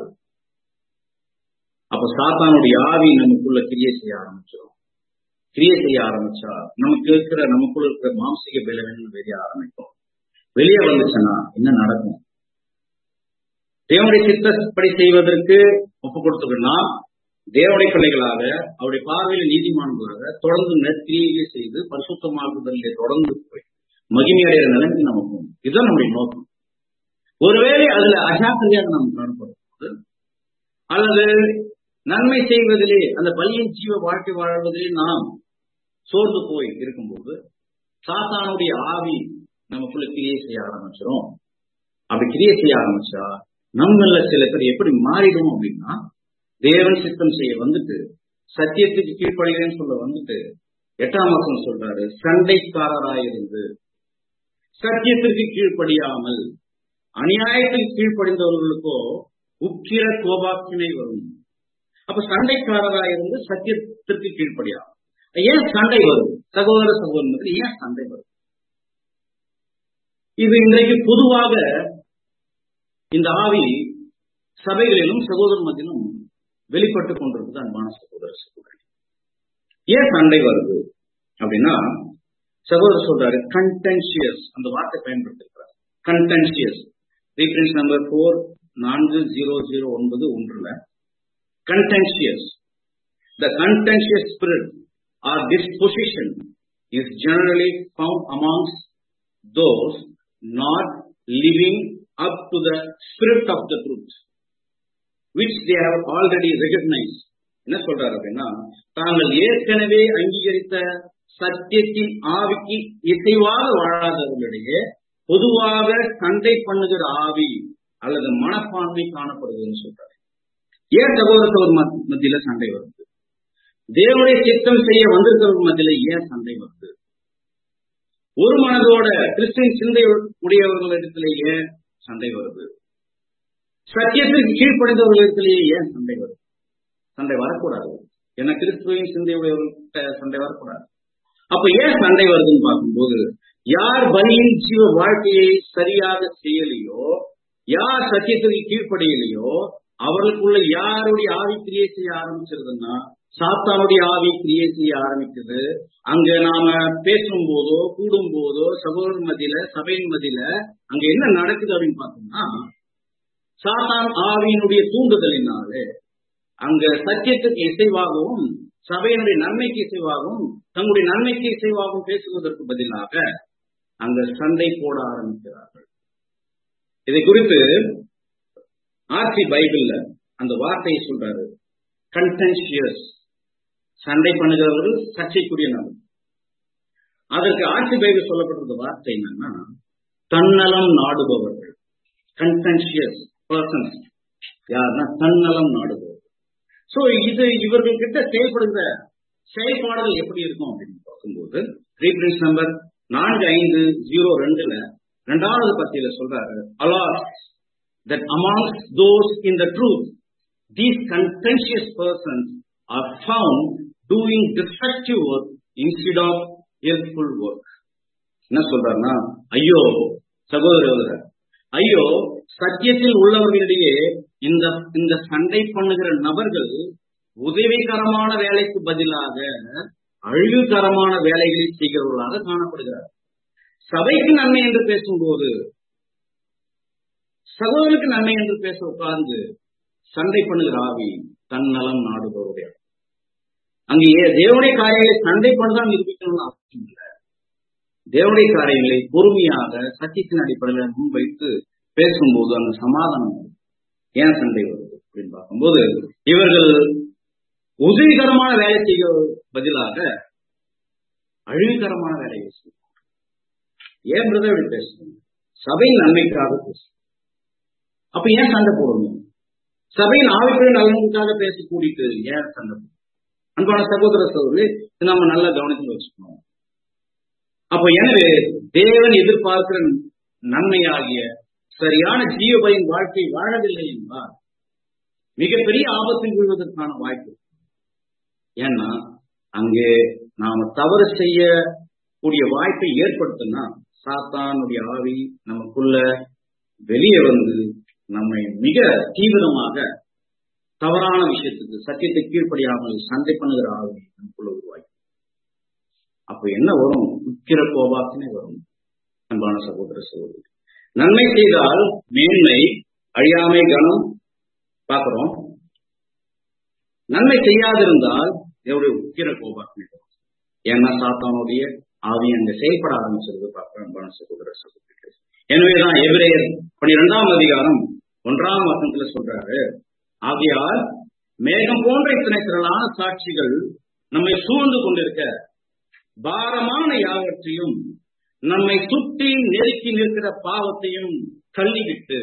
அப்ப சாத்தானுடைய ஆவி நமக்குள்ள கிரியை செய்ய ஆரம்பிச்சிடும் கிரியை செய்ய ஆரம்பிச்சா நமக்கு இருக்கிற நமக்குள்ள இருக்கிற மாம்சிக பலவீனம் வெளியே ஆரம்பிக்கும் வெளியே வந்துச்சுன்னா என்ன நடக்கும் தேவனுடைய சித்தப்படி செய்வதற்கு ஒப்பு கொடுத்துக்கணும்னா தேவனுடைய பிள்ளைகளாக அவருடைய பார்வையில் நீதிமான்களாக தொடர்ந்து நெற்றியை செய்து பரிசுத்தமாகுதலிலே தொடர்ந்து போய் மகிமையடைகிற நிலைமைக்கு நமக்கு இதுதான் நம்முடைய நோக்கம் ஒருவேளை அதுல அஜாக்கிரதையாக நாம் காணப்படும் போது அல்லது நன்மை செய்வதிலே அந்த பலியின் ஜீவ வாழ்க்கை வாழ்வதிலே நாம் சோர்ந்து போய் இருக்கும்போது சாத்தானுடைய ஆவி நமக்குள்ள கிரியை செய்ய ஆரம்பிச்சிடும் அப்படி கிரியை செய்ய ஆரம்பிச்சா நம்மள சில பேர் எப்படி மாறிடும் அப்படின்னா தேவன் சித்தம் செய்ய வந்துட்டு சத்தியத்துக்கு கீழ்ப்படுகிறேன்னு சொல்ல வந்துட்டு எட்டாம் மாசம் சொல்றாரு சண்டைக்காரராயிருந்து சத்தியத்திற்கு கீழ்ப்படியாமல் அநியாயத்துக்கு கீழ்ப்படிந்தவர்களுக்கோ உக்கிர கோபாக்கினை வரும் அப்ப சண்டைக்காரராயிருந்து சத்தியத்திற்கு கீழ்ப்படியாமல் ஏன் சண்டை வரும் சகோதர சகோதரத்தில் ஏன் சண்டை வரும் இது இன்றைக்கு பொதுவாக இந்த ஆவி சபைகளிலும் சகோதர மத்தியிலும் வெளிப்பட்டு கொண்டிருக்குது அன்பான சகோதர சகோதரி ஏன் சண்டை வருது அப்படின்னா சகோதரர் சொல்றாரு கண்டென்சியஸ் அந்த வார்த்தை பயன்படுத்திருக்கிறார் கண்டென்சியஸ் ரீஃபரன்ஸ் நம்பர் போர் நான்கு ஜீரோ ஜீரோ ஒன்பது ஒன்றுல contentious the contentious spirit or disposition is generally found amongst those not living up to the spirit of the truth, which they have already recognized. என்ன சொல்றாரு அப்படின்னா தாங்கள் ஏற்கனவே அங்கீகரித்த சத்தியத்தின் ஆவிக்கு இசைவாக வாழாதவர்களிடையே பொதுவாக சண்டை பண்ணுகிற ஆவி அல்லது மனப்பான்மை காணப்படுதுன்னு சொல்றாரு ஏன் சகோதரத்தவர் மத்தியில சண்டை வருது தேவனுடைய சித்தம் செய்ய வந்திருக்கிறவங்க மத்தியில ஏன் சண்டை வருது ஒரு மனதோட கிறிஸ்டின் சிந்தை உடையவர்களிடத்திலேயே சண்டை வருது சத்தியத்திற்கு கீழ்ப்படைந்தவர்களிடத்திலேயே ஏன் சண்டை வருது சண்டை வரக்கூடாது ஏன்னா கிறிஸ்துவின் சிந்தையுடையவர்கள்ட்ட சண்டை வரக்கூடாது அப்ப ஏன் சண்டை வருதுன்னு பார்க்கும்போது யார் பலியின் ஜீவ வாழ்க்கையை சரியாக செய்யலையோ யார் சத்தியத்திற்கு கீழ்ப்படையலையோ அவர்களுக்குள்ள யாருடைய ஆவி கிரியை செய்ய ஆரம்பிச்சிருதுன்னா சாத்தானுடைய ஆவி கிரியை செய்ய ஆரம்பிக்குது அங்க நாம பேசும் போதோ கூடும் போதோ சகோதரர் மத்தியில சபையின் மத்தியில அங்க என்ன நடக்குது அப்படின்னு பார்த்தோம்னா சாத்தான் ஆவியினுடைய தூண்டுதலினாலே அங்க சத்தியத்துக்கு இசைவாகவும் சபையினுடைய நன்மைக்கு இசைவாகவும் தங்களுடைய நன்மைக்கு இசைவாகவும் பேசுவதற்கு பதிலாக அங்க சண்டை போட ஆரம்பிக்கிறார்கள் இதை குறித்து ஆர்சி பைபிள்ல அந்த வார்த்தையை சொல்றாரு கண்டென்சியஸ் சண்டை பண்ணுகிறவர்கள் சர்ச்சைக்குரிய நபர் அதற்கு ஆட்சி பைபிள் சொல்லப்பட்டிருந்த வார்த்தை என்னன்னா தன்னலம் நாடுபவர்கள் கண்டென்சியஸ் பர்சன்ஸ் யாருன்னா தன்னலம் நாடுபவர்கள் சோ இது இவர்கள் கிட்ட செயல்படுகிற செயல்பாடுகள் எப்படி இருக்கும் அப்படின்னு பார்க்கும்போது ரீஃபரன்ஸ் நம்பர் நான்கு ஐந்து ஜீரோ ரெண்டுல ரெண்டாவது பத்தியில சொல்றாரு alas that amongst those in the truth these contentious persons are found doing destructive work instead of helpful work. என்ன சொல்றாருன்னா ஐயோ சகோதர ஐயோ சத்தியத்தில் உள்ளவர்களிடையே இந்த இந்த சண்டை பண்ணுகிற நபர்கள் உதவிகரமான வேலைக்கு பதிலாக அழிவுகரமான வேலைகளை செய்கிறவர்களாக காணப்படுகிறார் சபைக்கு நன்மை என்று பேசும்போது சகோதரருக்கு நன்மை என்று பேச உட்கார்ந்து சண்டை பண்ணுகிற ஆவி தன்னலம் நாடுபவருடைய அங்கே தேவனுடைய காரியங்களை சண்டை பண்ணதான் நிரூபிக்கணும்னு அவசியம் இல்லை தேவனுடைய காரியங்களை பொறுமையாக சத்தியத்தின் அடிப்படையில் முன்வைத்து பேசும்போது அந்த சமாதானம் வரும். ஏன் சண்டை வருது அப்படின்னு பார்க்கும்போது இவர்கள் உதவிகரமான வேலை செய்ய பதிலாக அழிவுகரமான வேலையை செய்யும் ஏன் பிரதர் இப்படி பேசுறீங்க சபையின் நன்மைக்காக பேசும் அப்ப ஏன் சண்டை போடணும் சபையின் ஆவிக்குரிய நலனுக்காக பேசி கூட்டிட்டு ஏன் சண்டை போடணும் அன்பான சகோதர சகோதரி இதை நம்ம நல்லா கவனித்து வச்சுக்கணும் அப்ப எனவே தேவன் எதிர்பார்க்கிற நன்மையாகிய சரியான ஜீவபையின் வாழ்க்கை வாழவில்லை என்றால் மிகப்பெரிய ஆபத்தில் விழுவதற்கான வாய்ப்பு இருக்கு. ஏன்னா அங்கே நாம தவறு செய்யக்கூடிய வாய்ப்பை ஏற்படுத்தினா சாத்தானுடைய ஆவி நமக்குள்ள வெளியே வந்து நம்மை மிக தீவிரமாக தவறான விஷயத்துக்கு சத்தியத்தை கீழ்ப்படியாமல் சண்டை பண்ணுகிற ஆவி நமக்குள்ள உருவாக்கி அப்ப என்ன வரும் உக்கிர கோபாத்தினே வரும் அன்பான சகோதர சகோதரி நன்மை செய்தால் மேன்மை அழியாமை கனம் பார்க்கிறோம் நன்மை செய்யாதிருந்தால் எவ்வளவு உக்கிர கோபாத்தினை வரும் ஏன்னா சாத்தானுடைய ஆவி அங்க செயல்பட ஆரம்பிச்சிருக்கு பார்க்கிறோம் அன்பான சகோதர சகோதரிகள் எனவேதான் எபிரேயர் பனிரெண்டாம் அதிகாரம் ஒன்றாம் வசனத்துல சொல்றாரு ஆகையால் மேகம் போன்ற இத்தனை திரளான சாட்சிகள் நம்மை சூழ்ந்து கொண்டிருக்க பாரமான யாவற்றையும் நம்மை சுற்றி நெருக்கி நிற்கிற பாவத்தையும் தள்ளிவிட்டு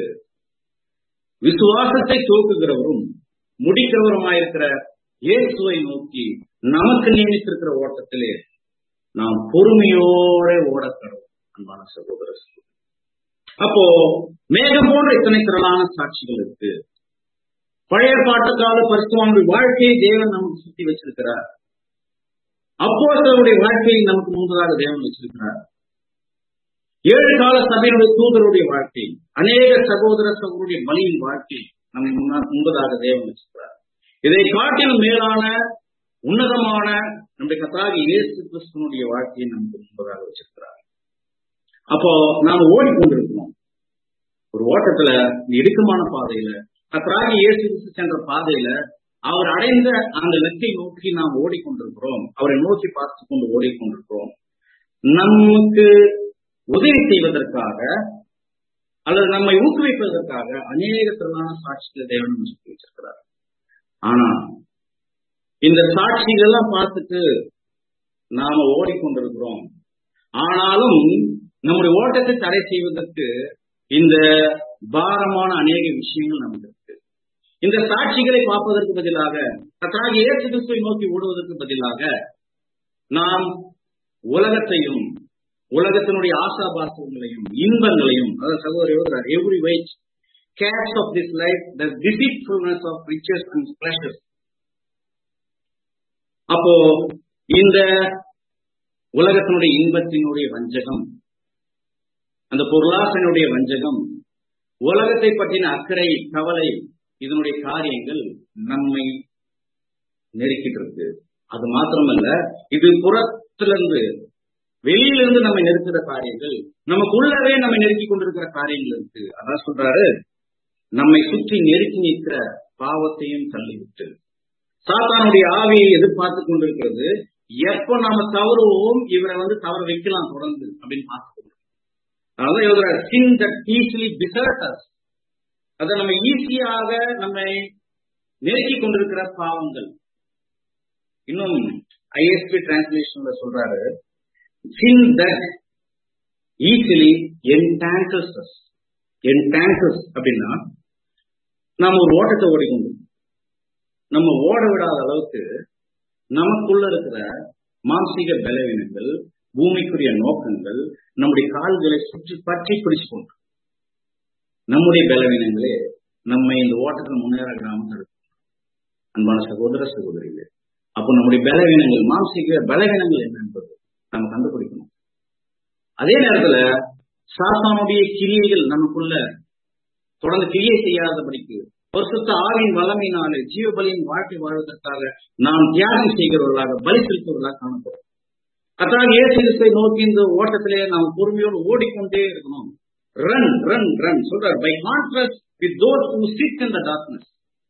விசுவாசத்தை தூக்குகிறவரும் முடிக்கிறவருமாயிருக்கிற இயேசுவை நோக்கி நமக்கு நியமித்திருக்கிற ஓட்டத்திலே நாம் பொறுமையோட ஓடக்கிறோம் அன்பான சகோதர சகோதரி. அப்போ மேகம் போன்ற இத்தனை திரளான சாட்சிகள் இருக்கு பழைய பாட்டுக்கால பரிசுவானுடைய வாழ்க்கையை தேவன் நமக்கு சுத்தி வச்சிருக்கிறார் அப்போஸ்தலருடைய வாழ்க்கையை நமக்கு முன்பதாக தேவன் வச்சிருக்கிறார் ஏழு கால சபையினுடைய தூதருடைய வாழ்க்கை அநேக சகோதர சகோதரிய பலியின் வாழ்க்கை நம்மை முன்னா- முன்பதாக தேவன் வச்சிருக்கிறார் இதை காட்டிலும் மேலான உன்னதமான நம்முடைய கத்தாகி இயேசு கிறிஸ்துவனுடைய வாழ்க்கையை நமக்கு முன்பதாக வச்சிருக்கிறார் அப்போ நாம ஓடிக்கொண்டிருக்கிறோம் ஒரு ஓட்டத்துல இடுக்கமான பாதையில கத்தராகி இயேசு கிறிஸ்து சென்ற பாதையில அவர் அடைந்த அந்த இலக்கை நோக்கி நாம் ஓடிக்கொண்டிருக்கிறோம் அவரை நோக்கி பார்த்து கொண்டு ஓடிக்கொண்டிருக்கிறோம் நமக்கு உதவி செய்வதற்காக அல்லது நம்மை ஊக்குவிப்பதற்காக அநேக திரளான சாட்சிகளை தேவன் நமக்கு சொல்லி வச்சிருக்கிறார் ஆனா இந்த சாட்சிகள் எல்லாம் பார்த்துட்டு நாம ஓடிக்கொண்டிருக்கிறோம் ஆனாலும் நம்முடைய ஓட்டத்தை தடை செய்வதற்கு இந்த பாரமான அநேக விஷயங்கள் நமக்கு இருக்கு இந்த சாட்சிகளை பார்ப்பதற்கு பதிலாக கர்த்தராகிய இயேசு கிறிஸ்துவை நோக்கி ஓடுவதற்கு பதிலாக நாம் உலகத்தையும் உலகத்தினுடைய ஆசாபாசங்களையும் இன்பங்களையும் அதாவது சகோதரர் every wide catch of this life the deceitfulness of riches and pleasures அப்போ இந்த உலகத்தினுடைய இன்பத்தினுடைய வஞ்சகம் அந்த பொருளாசனுடைய வஞ்சகம் உலகத்தை பற்றின அக்கறை கவலை இதனுடைய காரியங்கள் நம்மை நெருக்கிட்டு இருக்கு அது மாத்திரமல்ல இது புறத்திலிருந்து வெளியிலிருந்து நம்மை நெருக்கிற காரியங்கள் நமக்குள்ளவே நம்மை நெருக்கி கொண்டிருக்கிற காரியங்கள் இருக்கு அதான் சொல்றாரு நம்மை சுற்றி நெருக்கி நிற்கிற பாவத்தையும் தள்ளிவிட்டு சாத்தானுடைய ஆவியை எதிர்பார்த்து கொண்டிருக்கிறது எப்ப நாம தவறுவோம் இவரை வந்து தவற வைக்கலாம் தொடர்ந்து அப்படின்னு பார்த்து அதான் எழுதுறாரு சின் தட் ஈஸிலி பிசர்டஸ் அதை நம்ம ஈஸியாக நம்மை நெருக்கி கொண்டிருக்கிற பாவங்கள் இன்னும் ஐஎஸ்பி டிரான்ஸ்லேஷன்ல சொல்றாரு சின் தட் ஈஸிலி என்டாங்கல்ஸ் என்டாங்கல்ஸ் அப்படின்னா நாம ஒரு ஓட்டத்தை ஓடிக்கொண்டு நம்ம ஓட விடாத அளவுக்கு நமக்குள்ள இருக்கிற மானசீக பலவீனங்கள் பூமிக்குரிய நோக்கங்கள் நம்முடைய கால்களை சுற்றி பற்றி பிடிச்சு கொண்டு நம்முடைய பலவீனங்களே நம்மை இந்த ஓட்டத்தில் முன்னேற விடாமல் தடுக்கும் அன்பான சகோதர சகோதரிகளே அப்போ நம்முடைய பலவீனங்கள் மானசீக பலவீனங்கள் என்ன என்பது நம்ம கண்டுபிடிக்கணும் அதே நேரத்துல சாத்தானுடைய கிரியைகள் நமக்குள்ள தொடர்ந்து கிரியை செய்யாதபடிக்கு பரிசுத்த ஆவின் வல்லமையினாலே ஜீவபலியின் வாழ்க்கை வாழ்வதற்காக நாம் தியாகம் செய்கிறவர்களாக பலி செலுத்துவர்களாக காணப்படும் கத்தால் இயேசு கிறிஸ்துவை நோக்கி இந்த ஓட்டத்திலே நாம் பொறுமையோடு ஓடிக்கொண்டே இருக்கணும் ரன் ரன் ரன் சொல்றார் by contrast with those who sit in the darkness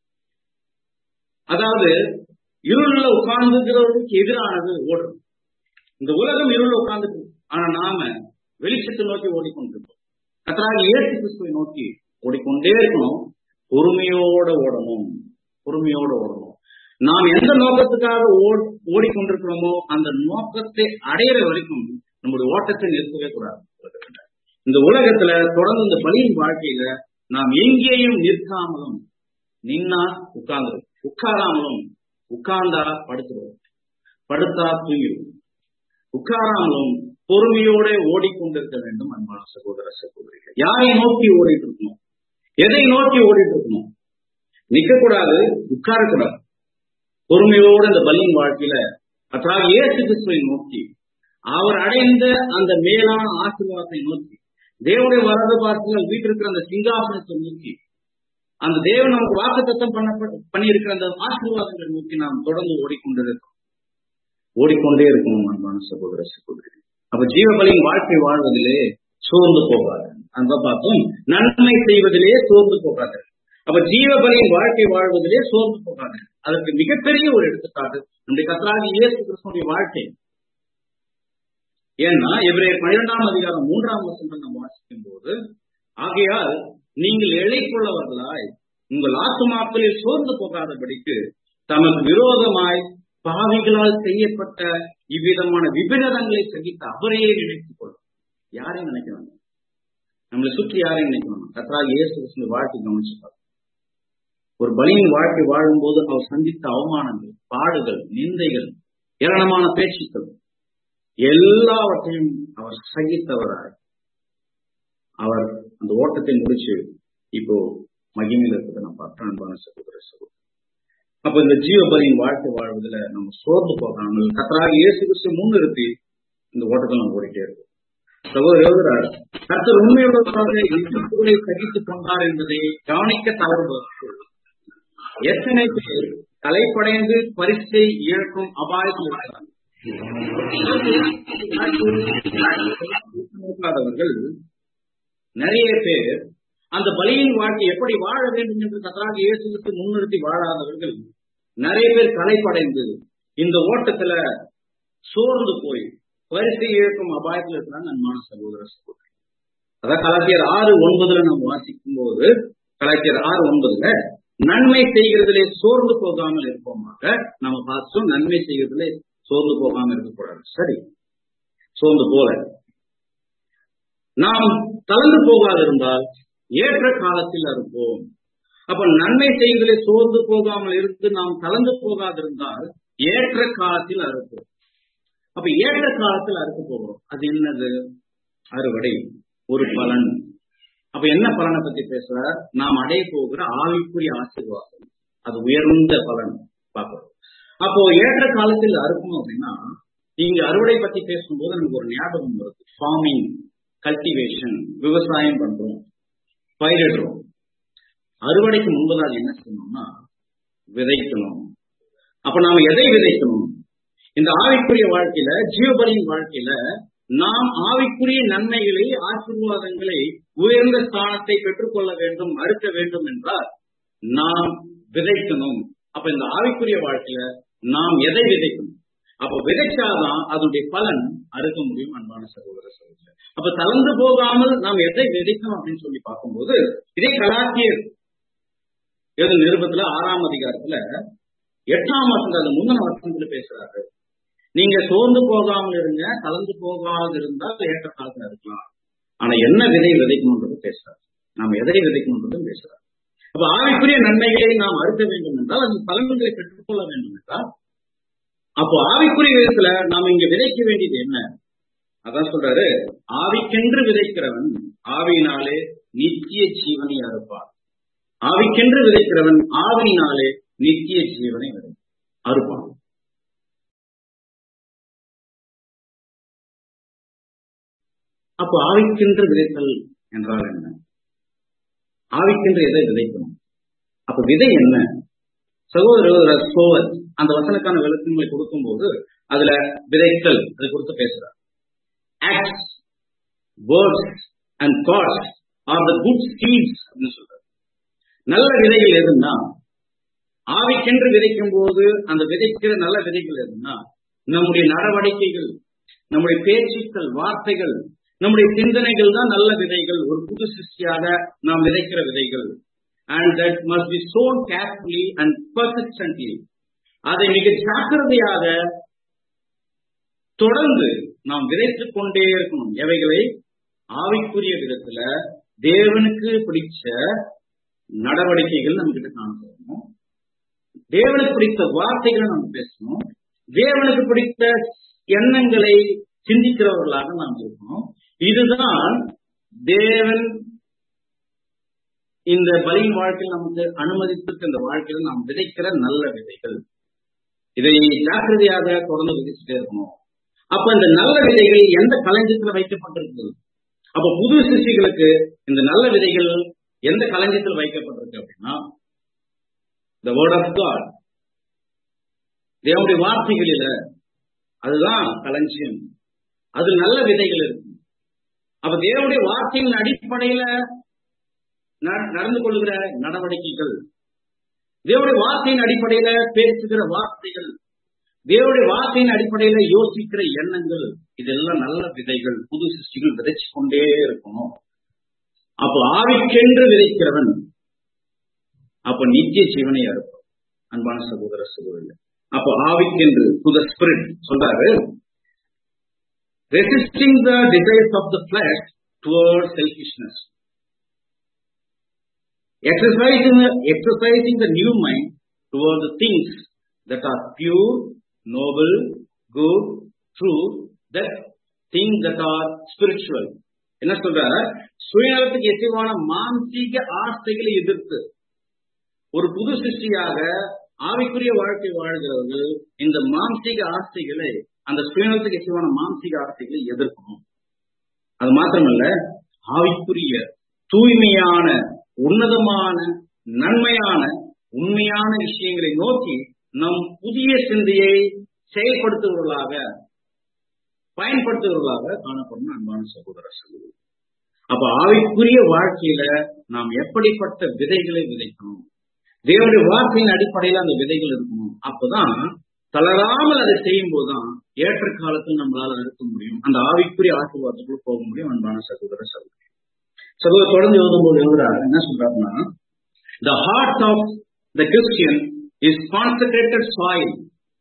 அதாவது இருளில் உட்கார்ந்துக்கிறவர்களுக்கு எதிரானது ஓடுறது இந்த உலகம் இருளில் உட்கார்ந்து ஆனா நாம வெளிச்சத்தை நோக்கி ஓடிக்கொண்டிருக்கோம் கத்தராக இயேசு கிறிஸ்துவை நோக்கி ஓடிக்கொண்டே இருக்கணும் பொறுமையோட ஓடணும் பொறுமையோட ஓடணும் நாம் எந்த நோக்கத்துக்காக ஓடிக்கொண்டிருக்கிறோமோ அந்த நோக்கத்தை அடையிற வரைக்கும் நம்முடைய ஓட்டத்தை நிறுத்தவே கூடாது இந்த உலகத்துல தொடர்ந்து இந்த பலியின் வாழ்க்கையில நாம் எங்கேயும் நிற்காமலும் நின்னா உட்கார்ந்து உட்காராமலும் உட்கார்ந்தா படுத்துருவோம் படுத்தா தூங்கிடுவோம் உட்காராமலும் பொறுமையோட ஓடிக்கொண்டிருக்க வேண்டும் அன்பான சகோதர சகோதரிகள் யாரை நோக்கி ஓடிட்டு இருக்கணும் எதை நோக்கி ஓடிட்டு இருக்கணும் நிக்க கூடாது உட்காரக்கூடாது பொறுமையோடு இந்த பலியின் வாழ்க்கையில அதாவது இயேசு கிறிஸ்துவை நோக்கி அவர் அடைந்த அந்த மேலான ஆசீர்வாதத்தை நோக்கி தேவனுடைய வரது பார்த்து வீட்டிருக்கிற அந்த சிங்காசனத்தை நோக்கி அந்த தேவன் நமக்கு வாக்கு தத்தம் பண்ண பண்ணியிருக்கிற அந்த ஆசீர்வாதங்களை நோக்கி நாம் தொடர்ந்து ஓடிக்கொண்டிருக்கோம் ஓடிக்கொண்டே இருக்கணும் அன்பான சகோதர சகோதரி அப்ப ஜீவபலியின் வாழ்க்கை வாழ்வதிலே சோர்ந்து போகாது அந்த பார்த்தோம் நன்மை செய்வதிலே சோர்ந்து போகாது அப்ப ஜீவபலியின் வாழ்க்கை வாழ்வதிலே சோர்ந்து போகாது அதற்கு மிகப்பெரிய ஒரு எடுத்துக்காட்டு நம்முடைய கத்தராகி இயேசு கிறிஸ்துடைய வாழ்க்கை ஏன்னா இவரைய பன்னிரெண்டாம் அதிகாரம் மூன்றாம் வசனம் நாம் வாசிக்கும் போது ஆகையால் நீங்கள் இழைக்குள்ளவர்களாய் உங்கள் ஆத்துமாக்களில் சோர்ந்து போகாதபடிக்கு தமக்கு விரோதமாய் பாவிகளால் செய்யப்பட்ட இவ்விதமான விபரீதங்களை சகித்த அவரையே நினைத்துக் கொள்ளும் யாரையும் நினைக்க வேண்டாம் நம்மளை சுற்றி யாரையும் நினைக்க வேண்டாம் கத்தராக இயேசு கிறிஸ்துவ வாழ்க்கை கவனிச்சுப்பார் ஒரு பலியின் வாழ்க்கை வாழும்போது அவர் சந்தித்த அவமானங்கள் பாடுகள் நிந்தைகள் ஏராளமான பேச்சுக்கள் எல்லாவற்றையும் அவர் சகித்தவராய் அவர் அந்த ஓட்டத்தை முடிச்சு இப்போ மகிமையில் இருக்கிறத நான் பார்த்தேன் அன்பான சகோதர சகோதரி அப்ப இந்த ஜீவபலியின் வாழ்க்கை வாழ்வதில் நம்ம சோர்ந்து போகாமல் கத்தராக இயேசு கிறிஸ்து முன்னிறுத்தி இந்த ஓட்டத்தை நம்ம ஓடிட்டே இருக்கோம் சகோதர எழுதுறார் கர்த்தர் உண்மையுள்ளவராக எதிர்ப்புகளை சகித்துக் கொண்டார் என்பதை கவனிக்க தவறுபவர்கள் எத்தனை பேர் தலைப்படைந்து பரிசை இழக்கும் அபாயத்தில் இருக்கிறார் இருக்காதவர்கள் நிறைய பேர் அந்த பலியின் வாழ்க்கை எப்படி வாழ வேண்டும் என்று கத்தராக இயேசுக்கு முன்னிறுத்தி வாழாதவர்கள் நிறைய பேர் கலைப்படைந்து இந்த ஓட்டத்துல சோர்ந்து போய் வரிசை இழக்கும் அபாயத்தில் இருக்கிறாங்க அன்பான சகோதர சகோதரி அதான் கலாச்சியர் ஆறு ஒன்பதுல நம்ம வாசிக்கும் போது கலாச்சியர் ஆறு ஒன்பதுல நன்மை செய்கிறதிலே சோர்ந்து போகாமல் இருப்போமாக நம்ம பார்த்தோம் நன்மை செய்கிறதிலே சோர்ந்து போகாமல் இருக்கக்கூடாது சரி சோர்ந்து போல நாம் தளர்ந்து போகாதிருந்தால் ஏற்ற காலத்தில் அறுப்போம் அப்ப நன்மை செய்வதிலே சோர்ந்து போகாமல் இருந்து நாம் கலந்து போகாதிருந்தால் ஏற்ற காலத்தில் அறுப்போம் அப்ப ஏற்ற காலத்தில் அறுக்க போகிறோம் அது என்னது அறுவடை ஒரு பலன் அப்ப என்ன பலனை பத்தி பேசுறார் நாம் அடைய போகிற ஆவிக்குரிய ஆசீர்வாதம் அது உயர்ந்த பலன் பார்க்கிறோம் அப்போ ஏற்ற காலத்தில் அறுக்கணும் அப்படின்னா நீங்க அறுவடை பத்தி பேசும்போது நமக்கு ஒரு ஞாபகம் வருது ஃபார்மிங் கல்டிவேஷன் விவசாயம் பண்றோம் பயிரிடுறோம் அறுவடைக்கு முன்பதாக என்ன செய்யணும்னா விதைக்கணும் அப்ப நாம எதை விதைக்கணும் இந்த ஆவிக்குரிய வாழ்க்கையில ஜீவபலியின் வாழ்க்கையில நாம் ஆவிக்குரிய நன்மைகளை ஆசீர்வாதங்களை உயர்ந்த ஸ்தானத்தை பெற்றுக்கொள்ள வேண்டும் அறுக்க வேண்டும் என்றால் நாம் விதைக்கணும் அப்ப இந்த ஆவிக்குரிய வாழ்க்கையில நாம் எதை விதைக்கணும் அப்ப விதைச்சாதான் அதனுடைய பலன் அறுக்க முடியும் அன்பான சகோதர சகோதரர் அப்ப தளர்ந்து போகாமல் நாம் எதை விதைக்கணும் அப்படின்னு சொல்லி பார்க்கும்போது இதே கலாத்தியர் எது நிருபத்துல ஆறாம் அதிகாரத்துல எட்டாம் வருஷம் அது முந்தின வருஷத்துல பேசுறாரு நீங்க சோர்ந்து போகாமல் இருங்க கலந்து போகாமல் இருந்தால் ஏற்ற காலத்துல இருக்கலாம் ஆனா என்ன விதை விதைக்கணும்ன்றது பேசுறாரு நாம் எதை விதைக்கணும்ன்றதும் பேசுறாரு அப்ப ஆவிக்குரிய நன்மைகளை நாம் அறுக்க வேண்டும் என்றால் அந்த பலன்களை பெற்றுக்கொள்ள வேண்டும் என்றால் அப்போ ஆவிக்குரிய விதத்துல நாம் இங்க விதைக்க வேண்டியது என்ன அதான் சொல்றாரு ஆவிக்கென்று விதைக்கிறவன் ஆவியினாலே நித்திய ஜீவனை அறுப்பார் ஆவிக்கென்று விதைக்கிறவன் ஆவியினாலே நித்திய ஜீவனை அறுப்பான் அப்போ ஆவிக்கென்று விதைத்தல் என்றால் என்ன ஆவிக்கென்று எதை விதைக்கணும் அப்ப விதை என்ன சகோதரர் சோவர் அந்த வசனக்கான விளக்கங்களை கொடுக்கும் போது அதுல விதைத்தல் அதை கொடுத்து பேசுறார் acts words and thoughts are the good seeds அப்படின்னு சொல்றாரு நல்ல விதைகள் எதுன்னா ஆவிக்கென்று விதைக்கும் போது அந்த விதைக்கிற நல்ல விதைகள் எதுன்னா நம்முடைய நடவடிக்கைகள் நம்முடைய பேச்சுக்கள் வார்த்தைகள் நம்முடைய சிந்தனைகள் தான் நல்ல விதைகள் ஒரு புது சிருஷ்டியாக நாம் விதைக்கிற விதைகள் and that must be sown carefully and persistently அதை மிக ஜாக்கிரதையாக தொடர்ந்து நாம் விதைத்துக் கொண்டே இருக்கணும் எவைகளை ஆவிக்குரிய விதத்துல தேவனுக்கு பிடிச்ச நடவடிக்கைகள் நம்ம கிட்ட காணப்படணும் தேவனுக்கு பிடித்த வார்த்தைகளை நம்ம பேசணும் தேவனுக்கு பிடித்த எண்ணங்களை சிந்திக்கிறவர்களாக நாம் இருக்கணும் இதுதான் தேவன் இந்த பலியின் வாழ்க்கையில் நமக்கு அனுமதித்திருக்க இந்த வாழ்க்கையில் நாம் விதைக்கிற நல்ல விதைகள் இதை ஜாக்கிரதையாக தொடர்ந்து விதைச்சுட்டே இருக்கணும் அப்ப இந்த நல்ல விதைகள் எந்த களஞ்சத்துல வைக்கப்பட்டிருக்கிறது அப்ப புது சிருஷ்டிகளுக்கு இந்த நல்ல விதைகள் எந்த களஞ்சத்தில் வைக்கப்பட்டிருக்கு அப்படின்னா த வேர்ட் ஆஃப் காட் தேவனுடைய வார்த்தைகளில அதுதான் களஞ்சியம் அது நல்ல விதைகள் இருக்கு அப்ப தேவனுடைய வார்த்தையின் அடிப்படையில நடந்து கொள்கிற நடவடிக்கைகள் தேவனுடைய வார்த்தையின் அடிப்படையில பேசுகிற வார்த்தைகள் தேவனுடைய வார்த்தையின் அடிப்படையில யோசிக்கிற எண்ணங்கள் இதெல்லாம் நல்ல விதைகள் புது சிருஷ்டிகள் விதைச்சு கொண்டே இருக்கணும் அப்போ ஆவிக்கென்று விதைக்கிறவன் அப்ப நித்திய ஜீவனையா இருக்கும் அன்பான சகோதர சகோதரர்கள் அப்போ ஆவிக்கென்று டு த ஸ்பிரிட் சொல்றாரு resisting the desires of the flesh toward selfishness exercising exercising the new mind toward the things that are pure, noble, good, true, that things that are spiritual. என்ன சொல்ற சுயநலத்துக்கு எசைவான மானசீக ஆசைகளை எதிர்த்து ஒரு புது சிருஷ்டியாக ஆவிக்குரிய வாழ்க்கை வாழ்கிறவர்கள் இந்த மானசீக ஆசைகளை அந்த சுயநலத்துக்கு எசைவான மானசீக ஆசைகளை எதிர்க்கணும் அது மாத்திரமல்ல ஆவிக்குரிய தூய்மையான உன்னதமான நன்மையான உண்மையான விஷயங்களை நோக்கி நம் புதிய சிந்தையை செயல்படுத்துவர்களாக பயன்படுத்துவர்களாக காணப்படும் அன்பான சகோதர சகோதரி அப்ப ஆவிக்குரிய வாழ்க்கையில நாம் எப்படிப்பட்ட விதைகளை விதைக்கணும் தேவனுடைய வார்த்தையின் அடிப்படையில் அந்த விதைகள் இருக்கணும் அப்பதான் தளராமல் அதை செய்யும் போதுதான் ஏற்ற காலத்தில் நம்மளால இருக்க முடியும் அந்த ஆவிக்குரிய ஆசீர்வாதத்துக்குள் போக முடியும் அன்பான சகோதர சகோதரி சகோதர தொடர்ந்து எழுதும்போது எழுதுறாரு என்ன சொல்றாருன்னா the heart of the Christian is concentrated soil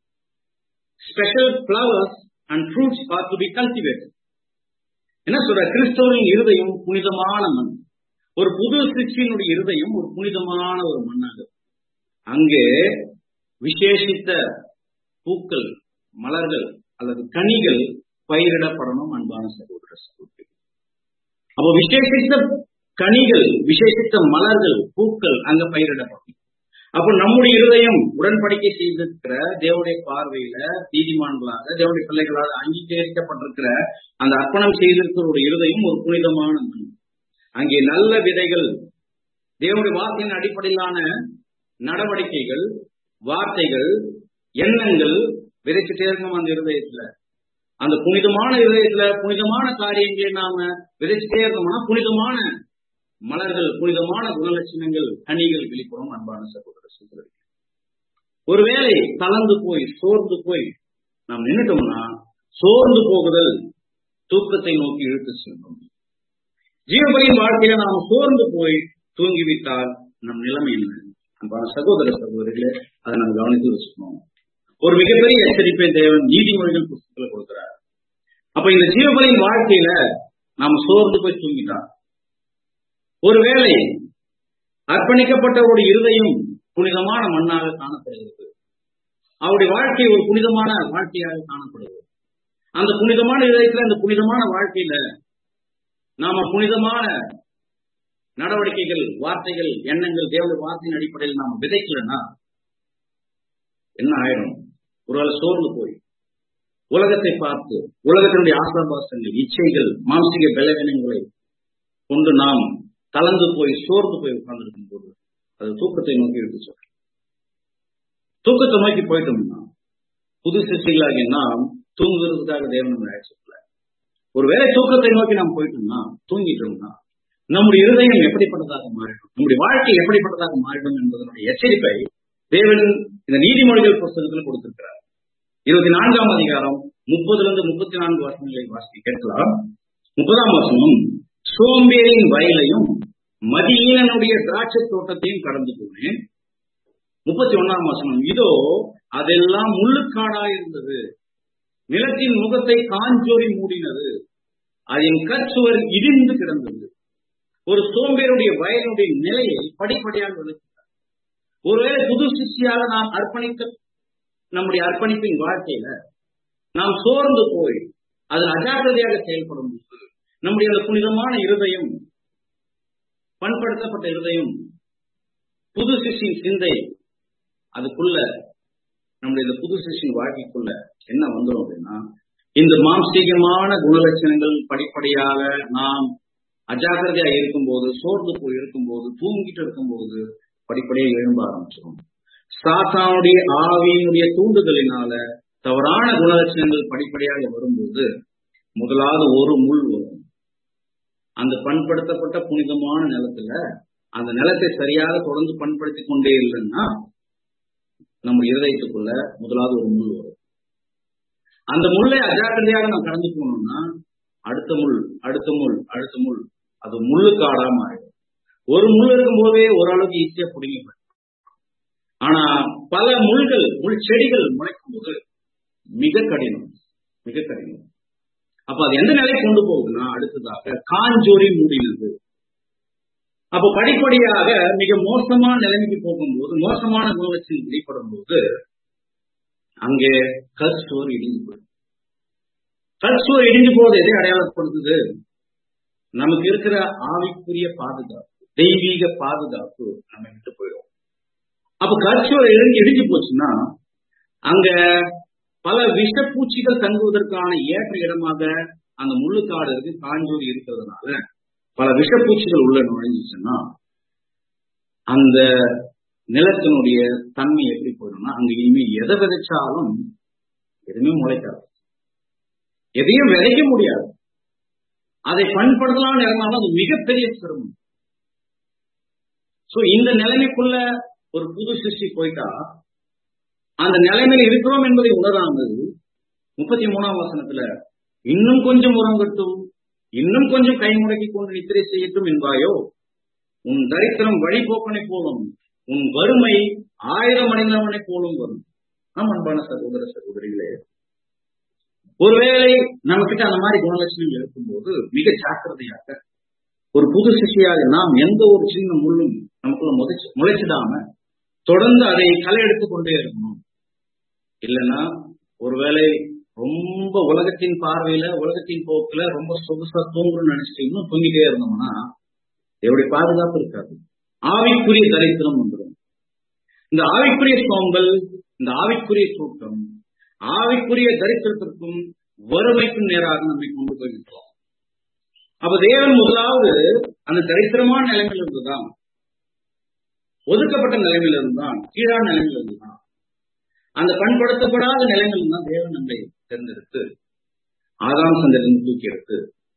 special flowers and fruits are to be cultivated என்ன சொல்ற கிறிஸ்தவரின் இருதயம் புனிதமான மண் ஒரு புது சிருஷ்டியினுடைய இருதயம் ஒரு புனிதமான ஒரு மண்ணாக அங்கே விசேஷித்த பூக்கள் மலர்கள் அல்லது கனிகள் பயிரிடப்படணும் அன்பான சகோதர சகோதரி அப்போ விசேஷித்த கனிகள் விசேஷித்த மலர்கள் பூக்கள் அங்க பயிரிடப்படும் அப்போ நம்முடைய இருதயம் உடன்படிக்கை செய்திருக்கிற தேவனுடைய பார்வையில நீதிமான்களாக தேவனுடைய பிள்ளைகளாக அங்கீகரிக்கப்பட்டிருக்கிற அந்த அர்ப்பணம் செய்திருக்கிற ஒரு இருதயம் ஒரு புனிதமான மண் அங்கே நல்ல விதைகள் தேவனுடைய வார்த்தையின் அடிப்படையிலான நடவடிக்கைகள் வார்த்தைகள் எண்ணங்கள் விதைச்சுட்டே இருக்கணும் அந்த இருதயத்துல அந்த புனிதமான இதயத்துல புனிதமான காரியங்களை நாம விதைச்சுட்டே இருக்கோம்னா புனிதமான மலர்கள் புனிதமான குணலட்சணங்கள் கனிகள் வெளிப்படும் அன்பான சகோதர சகோதரி ஒருவேளை கலந்து போய் சோர்ந்து போய் நாம் நின்றுட்டோம்னா சோர்ந்து போகுதல் தூக்கத்தை நோக்கி இழுத்து செல்லும் ஜீவபலியின் வாழ்க்கையில நாம் சோர்ந்து போய் தூங்கிவிட்டால் நம் நிலைமை என்ன அன்பான சகோதர சகோதரிகளே அதை நம்ம கவனித்து வச்சுக்கணும் ஒரு மிகப்பெரிய எச்சரிப்பை தேவன் நீதிமொழிகள் புத்தகத்துல கொடுக்கிறார் அப்ப இந்த ஜீவபலியின் வாழ்க்கையில நாம் சோர்ந்து போய் தூங்கிட்டார் ஒருவேளை அர்ப்பணிக்கப்பட்டவருடைய இருதயம் புனிதமான மண்ணாக காணப்படுகிறது அவருடைய வாழ்க்கை ஒரு புனிதமான வாழ்க்கையாக காணப்படுகிறது அந்த புனிதமான இதயத்துல அந்த புனிதமான வாழ்க்கையில நாம புனிதமான நடவடிக்கைகள் வார்த்தைகள் எண்ணங்கள் தேவனுடைய வார்த்தையின் அடிப்படையில் நாம விதைக்கலன்னா என்ன ஆயிடும் ஒருவேளை சோர்ந்து போய் உலகத்தை பார்த்து உலகத்தினுடைய ஆசாபாசங்கள் இச்சைகள் மானசிக பலவீனங்களை கொண்டு நாம் கலந்து போய் சோர்ந்து போய் உட்கார்ந்துருக்கும் போது அது தூக்கத்தை நோக்கி எடுத்து சொல்ற தூக்கத்தை நோக்கி போயிட்டோம்னா புது சிருஷ்டிகளாகி நாம் தூங்குறதுக்காக தேவன் நம்ம அழைச்சிக்கல ஒருவேளை தூக்கத்தை நோக்கி நாம் போயிட்டோம்னா தூங்கிட்டோம்னா நம்முடைய இருதயம் எப்படிப்பட்டதாக மாறிடும் நம்முடைய வாழ்க்கை எப்படிப்பட்டதாக மாறிடும் என்பதனுடைய எச்சரிப்பை தேவன் இந்த நீதிமொழிகள் புஸ்தகத்தில் கொடுத்திருக்கிறார் இருபத்தி நான்காம் அதிகாரம் முப்பதுல இருந்து முப்பத்தி நான்கு வருஷங்களை வாசிக்க கேட்கலாம் முப்பதாம் வசனம் சோம்பேறியின் வயலையும் மதியீனனுடைய திராட்சை தோட்டத்தையும் கடந்து போனேன் முப்பத்தி ஒன்னாம் வசனம் இதோ அதெல்லாம் முள்ளுக்காடா இருந்தது நிலத்தின் முகத்தை காஞ்சோரி மூடினது அதன் கற்சுவர் இடிந்து கிடந்தது ஒரு சோம்பேருடைய வயலுடைய நிலையை படிப்படியாக விளக்குகிறார் ஒருவேளை புது சிஷியாக நாம் அர்ப்பணித்த நம்முடைய அர்ப்பணிப்பின் வாழ்க்கையில நாம் சோர்ந்து போய் அதில் அஜாக்கிரதையாக செயல்படும் போது நம்முடைய அந்த புனிதமான இருதயம் பண்படுத்தப்பட்ட இருதயம் புது சிஷின் சிந்தை அதுக்குள்ள நம்முடைய இந்த புது சிஷின் வாழ்க்கைக்குள்ள என்ன வந்துடும் அப்படின்னா இந்த மாம்சீகமான குணலட்சணங்கள் படிப்படியாக நாம் அஜாக்கிரதையா இருக்கும்போது சோர்ந்து போய் இருக்கும்போது தூங்கிட்டு இருக்கும்போது படிப்படியாக எழும்ப ஆரம்பிச்சிடும் சாத்தானுடைய ஆவியினுடைய தூண்டுதலினால தவறான குணலட்சணங்கள் படிப்படியாக வரும்போது முதலாவது ஒரு முள் வரும் அந்த பண்படுத்தப்பட்ட புனிதமான நிலத்துல அந்த நிலத்தை சரியாக தொடர்ந்து பண்படுத்திக் கொண்டே இல்லைன்னா நம்ம இருதயத்துக்குள்ள முதலாவது ஒரு முள் வரும் அந்த முள்ளை அஜாக்கிரதையாக நாம் கடந்து போனோம்னா அடுத்த முள் அடுத்த முள் அடுத்த முள் அது முள்ளு காடா மாறிடும் ஒரு முள் இருக்கும் போதே ஓரளவுக்கு ஈஸியா பிடிங்க ஆனா பல முள்கள் முள் செடிகள் முளைக்கும் போது மிக கடினம் மிக கடினம் அப்ப அது எந்த நிலை கொண்டு போகுதுன்னா அடுத்ததாக காஞ்சோரி மூடினது அப்ப படிப்படியாக மிக மோசமான நிலைமைக்கு போகும்போது மோசமான குணலட்சணம் வெளிப்படும் போது அங்கே கற்சுவர் இடிஞ்சு போயிடும் கற்சுவர் இடிஞ்சு போவது எதை அடையாளப்படுத்துது நமக்கு இருக்கிற ஆவிக்குரிய பாதுகாப்பு தெய்வீக பாதுகாப்பு நம்ம விட்டு போயிடும் அப்ப கற்சுவர் இடிஞ்சு இடிஞ்சு போச்சுன்னா அங்க பல விஷப்பூச்சிகள் தங்குவதற்கான ஏற்ற இடமாக அந்த முள்ளுக்காடு இருக்கு காஞ்சூரி இருக்கிறதுனால பல விஷப்பூச்சிகள் உள்ள நுழைஞ்சிச்சுன்னா அந்த நிலத்தினுடைய தன்மை எப்படி போயிடும்னா அங்க இனிமே எதை விதைச்சாலும் எதுவுமே முளைக்காது எதையும் விதைக்க முடியாது அதை பண்படுத்தலாம்னு இருந்தாலும் அது மிகப்பெரிய சிரமம் சோ இந்த நிலைமைக்குள்ள ஒரு புது சிருஷ்டி போயிட்டா அந்த நிலைமையில் இருக்கிறோம் என்பதை உணராமல் முப்பத்தி மூணாம் வசனத்துல இன்னும் கொஞ்சம் உறங்கட்டும் இன்னும் கொஞ்சம் கை முடக்கி கொண்டு நித்திரை செய்யட்டும் என்பாயோ உன் தரித்திரம் வழிபோக்கனை போலும் உன் வறுமை ஆயிரம் அடைந்தவனை போலும் வரும் ஆம் அன்பான சகோதர சகோதரிகளே ஒருவேளை நம்ம கிட்ட அந்த மாதிரி குணலட்சணங்கள் இருக்கும்போது மிக ஜாக்கிரதையாக ஒரு புது சிஷியாக நாம் எந்த ஒரு சின்ன முள்ளும் நமக்குள்ள முளைச்சு முளைச்சிடாம தொடர்ந்து அதை களை எடுத்துக் கொண்டே இருக்கணும் இல்லைன்னா ஒருவேளை ரொம்ப உலகத்தின் பார்வையில உலகத்தின் போக்குல ரொம்ப சொகுசா தூங்குறோம்னு நினைச்சிட்டு இன்னும் தூங்கிட்டே இருந்தோம்னா எப்படி பாதுகாப்பு இருக்காது ஆவிக்குரிய தரித்திரம் வந்துடும் இந்த ஆவிக்குரிய சோம்பல் இந்த ஆவிக்குரிய தூக்கம் ஆவிக்குரிய தரித்திரத்திற்கும் வறுமைக்கும் நேராக நம்மை கொண்டு போயிருக்கிறோம் அப்ப தேவன் முதலாவது அந்த தரித்திரமான நிலைமையில இருந்துதான் ஒதுக்கப்பட்ட நிலைமையில இருந்தான் கீழான நிலைமையில இருந்துதான் அந்த பண்படுத்தப்படாத நிலைமையில் தான் தேவன் நம்மை தேர்ந்தெடுத்து ஆதாம் சந்திலிருந்து தூக்கி எடுத்து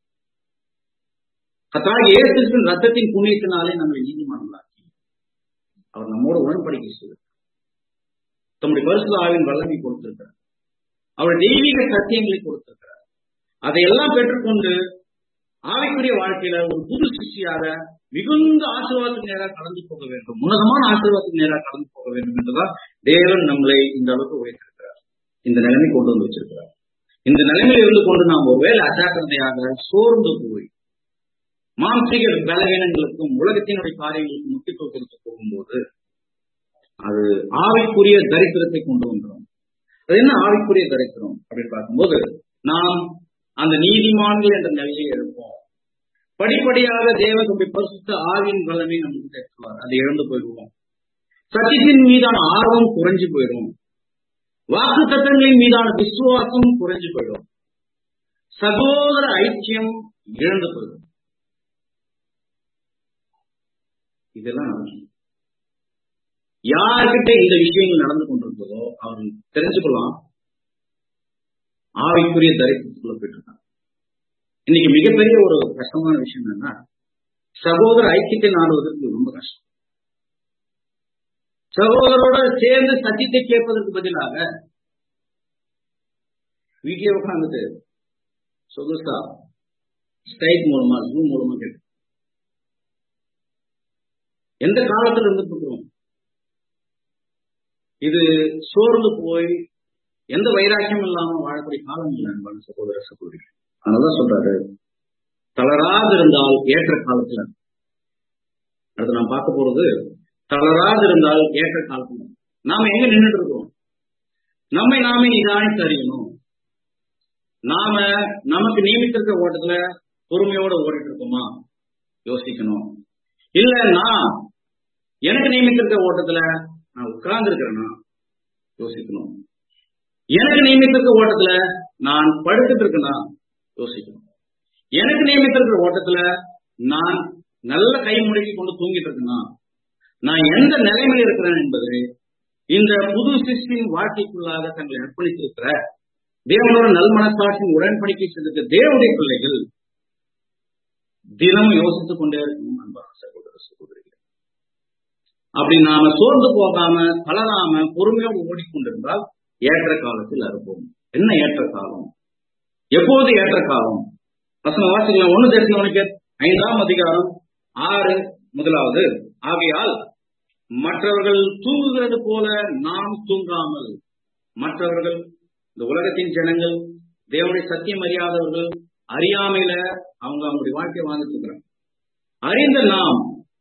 கத்தாக இயேசுவின் ரத்தத்தின் புண்ணியத்தினாலே நம்மை நீதிமன்றங்களாக்கி அவர் நம்மோட உடன்படிக்கை செய்தார் தம்முடைய பரிசுல ஆவின் வல்லமை கொடுத்திருக்கிறார் அவர் தெய்வீக சத்தியங்களை கொடுத்திருக்கிறார் அதையெல்லாம் பெற்றுக்கொண்டு ஆவிக்குரிய வாழ்க்கையில ஒரு புது சிஷியாக மிகுந்த ஆசீர்வாதத்துக்கு நேராக கடந்து போக வேண்டும் உன்னதமான ஆசீர்வாதத்துக்கு நேராக கடந்து போக வேண்டும் என்றுதான் தேவன் நம்மளை இந்த அளவுக்கு உயர்த்திருக்கிறார் இந்த நிலைமை கொண்டு வந்து வச்சிருக்கிறார் இந்த நிலைமையில் இருந்து கொண்டு நாம் ஒருவேளை அஜாக்கிரதையாக சோர்ந்து போய் மாம்சீக பலவீனங்களுக்கும் உலகத்தினுடைய காரியங்களுக்கும் முக்கியத்துவம் கொடுத்து போகும்போது அது ஆவிக்குரிய தரித்திரத்தை கொண்டு வந்துடும் அது என்ன ஆவிக்குரிய தரித்திரம் அப்படின்னு பார்க்கும்போது நாம் அந்த நீதிமான்கள் என்ற நிலையை எழுப்போம் படிப்படியாக தேவனுடைய பரிசுத்த ஆவின் பலனை நமக்கு தேற்றுவார் அதை இழந்து போயிடுவோம் சத்தியத்தின் மீதான ஆர்வம் குறைஞ்சு போயிடும் வாக்கு தத்தங்களின் மீதான விசுவாசம் குறைஞ்சு போயிடும் சகோதர ஐக்கியம் இழந்து போயிடும் இதெல்லாம் யார்கிட்ட இந்த விஷயங்கள் நடந்து கொண்டிருந்ததோ அவர் தெரிஞ்சுக்கலாம் ஆவிக்குரிய தரிசனத்துக்குள்ள போயிட்டு இருக்காங்க இன்னைக்கு மிகப்பெரிய ஒரு கஷ்டமான விஷயம் என்னன்னா சகோதர ஐக்கியத்தை நாடுவதற்கு ரொம்ப கஷ்டம் சகோதரோட சேர்ந்து சத்தியத்தை கேட்பதற்கு பதிலாக வீட்லயே உட்காந்துட்டு சொகுசா ஸ்கைப் மூலமா ஜூம் மூலமா கேட்டு எந்த காலத்துல இருந்துட்டு இருக்கிறோம் இது சோர்ந்து போய் எந்த வைராக்கியம் இல்லாம வாழக்கூடிய காலம் இல்லை அன்பான சகோதர சகோதரி அதனாலதான் சொல்றாரு தளராது இருந்தால் ஏற்ற காலத்துல அடுத்து நாம் பார்க்க போறது தளராது இருந்தால் ஏற்ற காலத்துல நாம எங்க நின்றுட்டு இருக்கோம் நம்மை நாமே நிதானித்து அறியணும் நாம நமக்கு நியமித்திருக்க ஓட்டத்துல பொறுமையோட ஓடிட்டு இருக்கோமா யோசிக்கணும் இல்ல நான் எனக்கு நியமித்திருக்க ஓட்டத்துல நான் உட்கார்ந்து இருக்கிறேன்னா யோசிக்கணும் எனக்கு நியமித்திருக்க ஓட்டத்துல நான் படுத்துட்டு இருக்கேனா யோசிக்கணும் எனக்கு நியமித்திருக்கிற ஓட்டத்துல நான் நல்ல கை முடக்கி கொண்டு தூங்கிட்டு இருக்கேனா நான் எந்த நிலைமையில் இருக்கிறேன் என்பது இந்த புது சிருஷ்டியின் வாழ்க்கைக்குள்ளாக தங்களை அர்ப்பணித்திருக்கிற தேவனோட நல்மனசாட்சியின் உடன்படிக்கை செய்திருக்க தேவனுடைய பிள்ளைகள் தினம் யோசித்துக் கொண்டே இருக்கணும் அன்பான சகோதர சகோதரிகள் அப்படி நாம சோர்ந்து போகாம தளராம பொறுமையோடு ஓடிக்கொண்டிருந்தால் ஏற்ற காலத்தில் அறுப்போம் என்ன ஏற்ற காலம் எப்போது ஏற்ற காலம் வசனம் வாசிக்கலாம் ஒண்ணு தெரிஞ்சவனுக்கு ஐந்தாம் அதிகாரம் ஆறு முதலாவது ஆகையால் மற்றவர்கள் தூங்குகிறது போல நாம் தூங்காமல் மற்றவர்கள் இந்த உலகத்தின் ஜனங்கள் தேவனுடைய சத்தியம் அறியாதவர்கள் அறியாமையில அவங்க அவங்களுடைய வாழ்க்கையை வாழ்ந்துட்டு இருக்கிறாங்க அறிந்த நாம்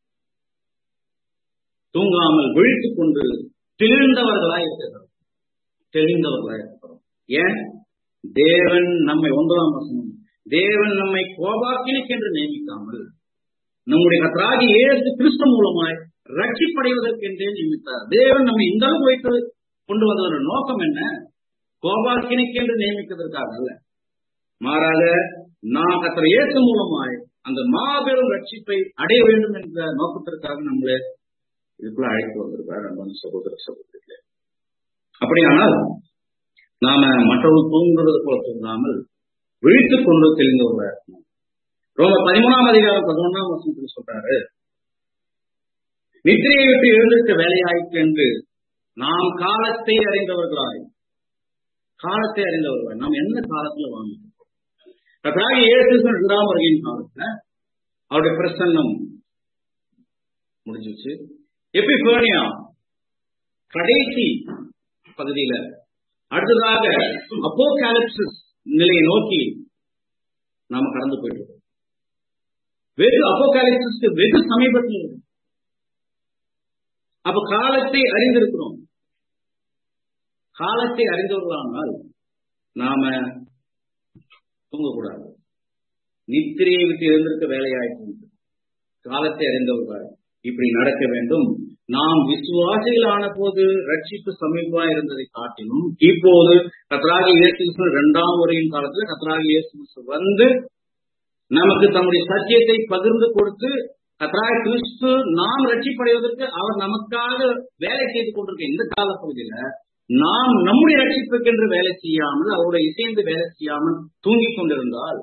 தூங்காமல் விழித்துக் கொண்டு தெளிந்தவர்களாய் இருக்கிறோம் தெளிந்தவர்களாய் இருக்கிறோம் ஏன் தேவன் நம்மை ஒன்பதாம் வசனம் தேவன் நம்மை கோபாக்கினுக்கு என்று நியமிக்காமல் நம்முடைய கத்தராகி ஏழு கிறிஸ்து மூலமாய் ரட்சிப்படைவதற்கென்றே நியமித்தார் தேவன் நம்மை இந்த அளவு வைத்து கொண்டு வந்ததோட நோக்கம் என்ன கோபாக்கினைக்கு என்று நியமிப்பதற்காக அல்ல மாறாக நாம் கத்திர இயேசு மூலமாய் அந்த மாபெரும் ரட்சிப்பை அடைய வேண்டும் என்ற நோக்கத்திற்காக நம்மளை இதுக்குள்ள அழைத்து வந்திருக்கார் அன்பான சகோதர சகோதரிகளே அப்படியானால் நாம மற்றவர்கள் தூங்குறது போல தூங்காமல் விழித்துக் கொண்டு தெளிந்தவர்களா இருக்கணும் ரோம பதிமூணாம் அதிகாரம் பதினொன்றாம் வருஷத்தில் சொல்றாரு நித்திரையை விட்டு எழுந்திருக்க வேலையாயிற்று என்று நாம் காலத்தை அறிந்தவர்களாய் காலத்தை அறிந்தவர்களாய் நாம் என்ன காலத்துல வாழ்ந்துட்டு கர்த்தராகி இயேசு இரண்டாம் வருகையின் காலத்துல அவருடைய பிரசன்னம் முடிஞ்சிச்சு எபிபேனியா கடைசி பகுதியில அடுத்ததாக அப்போகாலிப்சிஸ் நிலையை நோக்கி நாம கடந்து போயிட்டு வெகு அப்போகாலிப்சிஸ்க்கு வெகு சமீபத்தில் இருக்கு அப்ப காலத்தை அறிந்திருக்கிறோம் காலத்தை அறிந்தவர்களானால் நாம தூங்கக்கூடாது நித்திரையை விட்டு இருந்திருக்க வேலையாயிட்டு காலத்தை அறிந்தவர்கள் இப்படி நடக்க வேண்டும் நாம் விசுவாசிகள் ஆன போது ரட்சிப்பு சமீபமா இருந்ததை காட்டிலும் இப்போது கத்தராக இயேசு இரண்டாம் உரையின் காலத்துல கத்தராக இயேசு வந்து நமக்கு தம்முடைய சத்தியத்தை பகிர்ந்து கொடுத்து கத்தராக கிறிஸ்து நாம் ரட்சிப்படைவதற்கு அவர் நமக்காக வேலை செய்து கொண்டிருக்க இந்த காலப்பகுதியில நாம் நம்முடைய ரட்சிப்புக்கென்று வேலை செய்யாமல் அவருடைய இசைந்து வேலை செய்யாமல் தூங்கிக் கொண்டிருந்தால்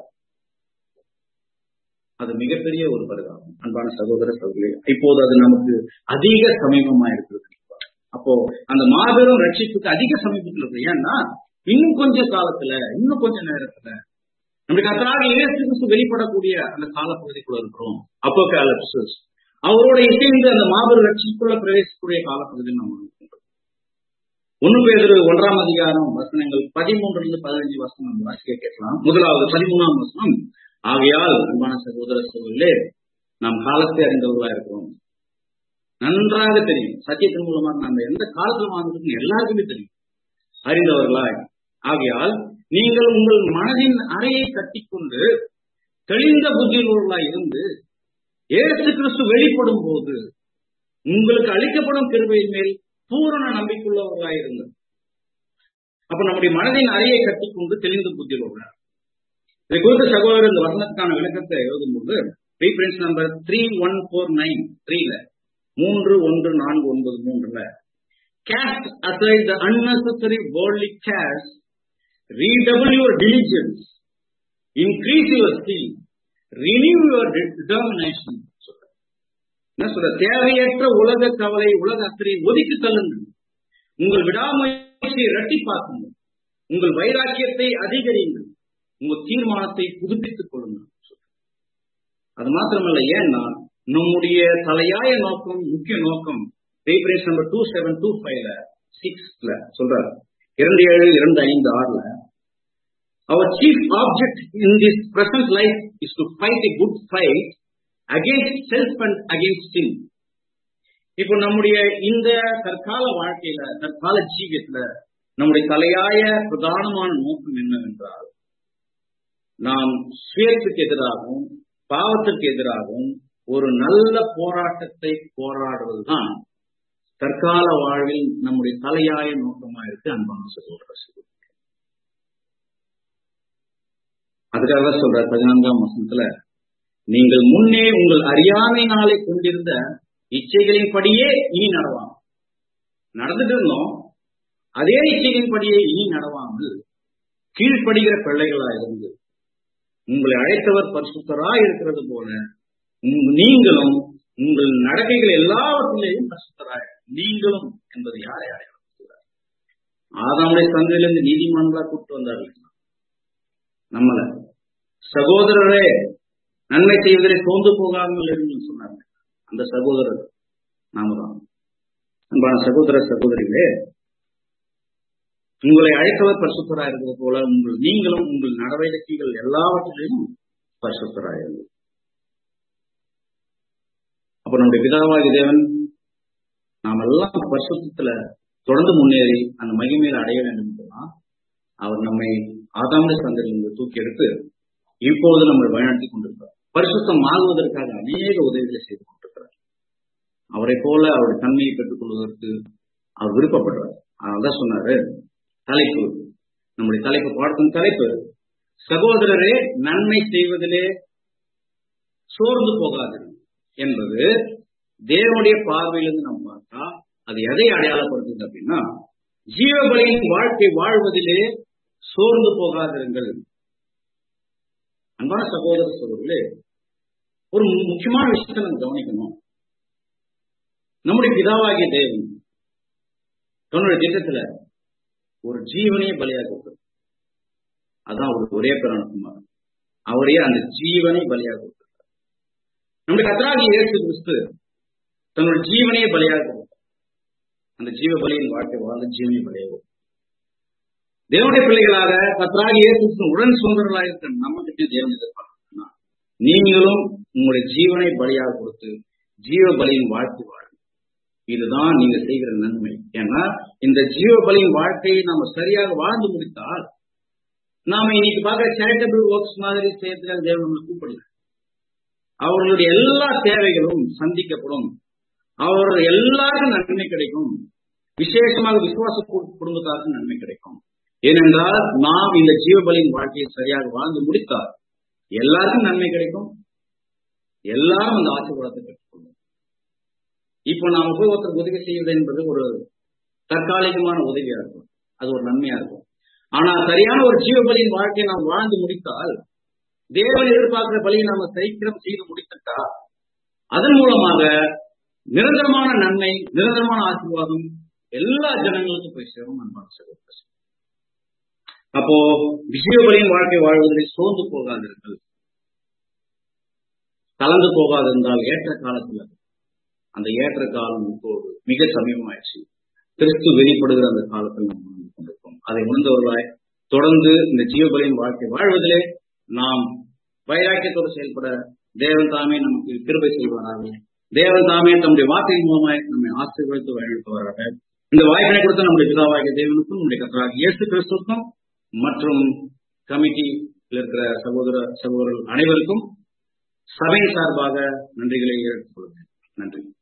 அது மிகப்பெரிய ஒரு பரிதாபம் அன்பான சகோதர சகோதரி இப்போது அது நமக்கு அதிக சமீபமா இருக்கிறது அப்போ அந்த மாபெரும் ரட்சிப்புக்கு அதிக சமீபத்தில் இருக்கு ஏன்னா இன்னும் கொஞ்ச காலத்துல இன்னும் கொஞ்ச நேரத்துல நம்முடைய கத்தராக இயேசு கிறிஸ்து வெளிப்படக்கூடிய அந்த காலப்பகுதிக்குள்ள இருக்கிறோம் அப்போ காலப்சஸ் அவரோட இசைந்து அந்த மாபெரும் ரட்சிப்புக்குள்ள பிரவேசிக்கக்கூடிய காலப்பகுதியில் நம்ம இருக்கின்றோம் ஒன்னு பேர் ஒன்றாம் அதிகாரம் வசனங்கள் பதிமூன்றுல இருந்து பதினஞ்சு வசனம் வாசிக்க கேட்கலாம் முதலாவது பதிமூணாம் வசனம் ஆகையால் அன்பான சகோதர சகோதரர்களே நாம் காலத்தை அறிந்தவர்களா இருக்கிறோம் நன்றாக தெரியும் சத்தியத்தின் மூலமாக நம்ம எந்த காலத்துல வாழ்ந்துட்டு எல்லாருக்குமே தெரியும் அறிந்தவர்களாய் ஆகையால் நீங்கள் உங்கள் மனதின் அறையை கட்டிக்கொண்டு தெளிந்த புத்தியுள்ளவர்களாய் இருந்து ஏசு கிறிஸ்து வெளிப்படும் போது உங்களுக்கு அளிக்கப்படும் கிருபையின் மேல் பூரண நம்பிக்கையுள்ளவர்களாய் இருந்தது அப்ப நம்முடைய மனதின் அறையை கட்டிக்கொண்டு தெளிந்த புத்தியுள்ளவர்கள் இதை குறித்த சகோதரர் இந்த வசனத்துக்கான விளக்கத்தை எழுதும்போது reference number three one four nine த்ரீல மூன்று ஒன்று நான்கு ஒன்பது மூன்றுல cast aside the unnecessary worldly cares, redouble your diligence, increase your skill, renew your determination. என்ன சொல்ற தேவையற்ற உலக கவலை உலக அக்கறை ஒதுக்கி தள்ளுங்கள் உங்கள் விடாமுயற்சியை இரட்டிப்பாக்குங்கள் உங்கள் வைராக்கியத்தை அதிகரியுங்கள் உங்க தீர்மானத்தை புதுப்பித்துக் கொள்ளுங்கள் அது மாத்திரமல்ல ஏன்னா நம்முடைய தலையாய நோக்கம் முக்கிய நோக்கம் reference number two seven two ஃபைவ்ல சிக்ஸ்ல சொல்றாரு இரண்டு ஏழு இரண்டு ஐந்து ஆறுல அவர் chief object in this present life is to fight a good fight against self and against sin இப்போ நம்முடைய இந்த தற்கால வாழ்க்கையில தற்கால ஜீவியத்துல நம்முடைய தலையாய பிரதானமான நோக்கம் என்னவென்றால் நாம் சுயத்துக்கு எதிராகவும் பாவத்திற்கு எதிராகவும் ஒரு நல்ல போராட்டத்தை போராடுவதுதான் தற்கால வாழ்வில் நம்முடைய தலையாய நோக்கமா இருக்கு அன்பான சகோதர அதுக்காக சொல்ற பதினான்காம் வசனத்துல நீங்கள் முன்னே உங்கள் அறியாமையினாலே கொண்டிருந்த இச்சைகளின் படியே இனி நடவாங்க நடந்துட்டு இருந்தோம் அதே இச்சைகளின் படியே இனி நடவாமல் கீழ்ப்படுகிற பிள்ளைகளா இருந்து உங்களை அழைத்தவர் பரிசுத்தரா இருக்கிறது போல நீங்களும் உங்கள் நடக்கைகள் எல்லாவற்றிலேயும் பரிசுத்தராய் நீங்களும் என்பது யாரை அடையாளம் ஆதாமுடைய சந்தையிலிருந்து நீதிமன்றா கூப்பிட்டு வந்தார்கள் நம்மள சகோதரரே நன்மை செய்வதை சோர்ந்து போகாமல் இருங்கள் சொன்னாங்க அந்த சகோதரர் நாம தான் அன்பான சகோதர சகோதரிகளே உங்களை அழைத்தவர் பரிசுத்தரா இருக்கிறது போல உங்கள் நீங்களும் உங்கள் நடவடிக்கைகள் எல்லாவற்றிலையும் பரிசுத்தராயிருங்கள் அப்ப நம்முடைய பிதாவாகி தேவன் நாம் எல்லாம் பரிசுத்தத்துல தொடர்ந்து முன்னேறி அந்த மகிமையில அடைய வேண்டும் சொன்னா அவர் நம்மை ஆதாம சந்தையிலிருந்து தூக்கி எடுத்து இப்போது நம்மை வழிநடத்தி கொண்டிருக்கிறார் பரிசுத்தம் ஆகுவதற்காக அநேக உதவிகளை செய்து கொண்டிருக்கிறார் அவரை போல அவருடைய தன்மையை பெற்றுக் கொள்வதற்கு அவர் விருப்பப்படுறார் அதனால்தான் சொன்னாரு தலைப்பு நம்முடைய தலைப்பு பாடத்தின் தலைப்பு சகோதரரே நன்மை செய்வதிலே சோர்ந்து போகாது என்பது தேவனுடைய பார்வையிலிருந்து நம்ம பார்த்தா அது எதை அடையாளப்படுத்துது அப்படின்னா ஜீவபலியின் வாழ்க்கை வாழ்வதிலே சோர்ந்து போகாதிருங்கள் அன்பான சகோதர சகோதரர்களே ஒரு முக்கியமான விஷயத்தை நம்ம கவனிக்கணும் நம்முடைய பிதாவாகிய தேவன் தன்னுடைய திட்டத்துல ஒரு ஜீவனையே பலியாக கொடுத்தார் அதான் அவருக்கு ஒரே பிரான குமார் அவரே அந்த ஜீவனை பலியாக கொடுத்தார் நம்முடைய கத்தராகி இயேசு கிறிஸ்து தன்னுடைய ஜீவனையே பலியாக கொடுத்தார் அந்த ஜீவ பலியின் வாழ்க்கை வாழ்ந்த ஜீவனை பலியாக தேவனுடைய பிள்ளைகளாக கத்தராகி இயேசு உடன் சுதந்திரர்களாக இருக்கிற நம்ம கிட்ட தேவன் எதிர்பார்க்கணும்னா நீங்களும் உங்களுடைய ஜீவனை பலியாக கொடுத்து ஜீவ பலியின் வாழ்க்கை வாழும் இதுதான் நீங்க செய்கிற நன்மை ஏன்னா இந்த ஜீவ பலியின் வாழ்க்கையை நாம சரியாக வாழ்ந்து முடித்தால் நாம இன்னைக்கு பார்க்க சேரிட்டபிள் ஒர்க்ஸ் மாதிரி செய்யறதுக்காக தேவன் நம்மளை கூப்பிடல அவர்களுடைய எல்லா தேவைகளும் சந்திக்கப்படும் அவர் எல்லாருக்கும் நன்மை கிடைக்கும் விசேஷமாக விசுவாச குடும்பத்தாருக்கும் நன்மை கிடைக்கும் ஏனென்றால் நாம் இந்த ஜீவபலியின் வாழ்க்கையை சரியாக வாழ்ந்து முடித்தால் எல்லாருக்கும் நன்மை கிடைக்கும் எல்லாரும் அந்த ஆசீர்வாதத்தை பெற்றுக்கொள்ளும் இப்போ நாம போய் ஒருத்தர் உதவி செய்வது என்பது ஒரு தற்காலிகமான உதவியா இருக்கும் அது ஒரு நன்மையா இருக்கும் ஆனா சரியான ஒரு ஜீவபலியின் வாழ்க்கையை நாம் வாழ்ந்து முடித்தால் தேவன் எதிர்பார்க்கிற பலியை நாம சீக்கிரம் செய்து முடித்துட்டா அதன் மூலமாக நிரந்தரமான நன்மை நிரந்தரமான ஆசீர்வாதம் எல்லா ஜனங்களுக்கும் போய் சேரும் அன்பான சகோதரர் அப்போ விஜயபலியின் வாழ்க்கை வாழ்வதில் சோர்ந்து போகாதிருங்கள் கலந்து போகாதிருந்தால் ஏற்ற காலத்துல அந்த ஏற்ற காலம் இப்போது மிக சமீபமாயிடுச்சு கிறிஸ்து வெளிப்படுகிற அந்த காலத்தில் நாம் உணர்ந்து கொண்டிருக்கோம் அதை உணர்ந்தவர்களாய் தொடர்ந்து இந்த ஜீவபலியின் வாழ்க்கை வாழ்வதிலே நாம் வைராக்கியத்தோடு செயல்பட தேவன் தாமே நமக்கு கிருபை செய்வாராக தேவன் தாமே தம்முடைய வார்த்தையின் மூலமாய் நம்மை ஆசீர்வதித்து வழிநடத்துவாராக இந்த வாய்ப்பினை கொடுத்த நம்முடைய பிதாவாகிய தேவனுக்கும் நம்முடைய கத்தராக இயேசு கிறிஸ்துக்கும் மற்றும் கமிட்டியில் இருக்கிற சகோதர சகோதரர்கள் அனைவருக்கும் சபை சார்பாக நன்றிகளை எடுத்துக் கொள்கிறேன் நன்றி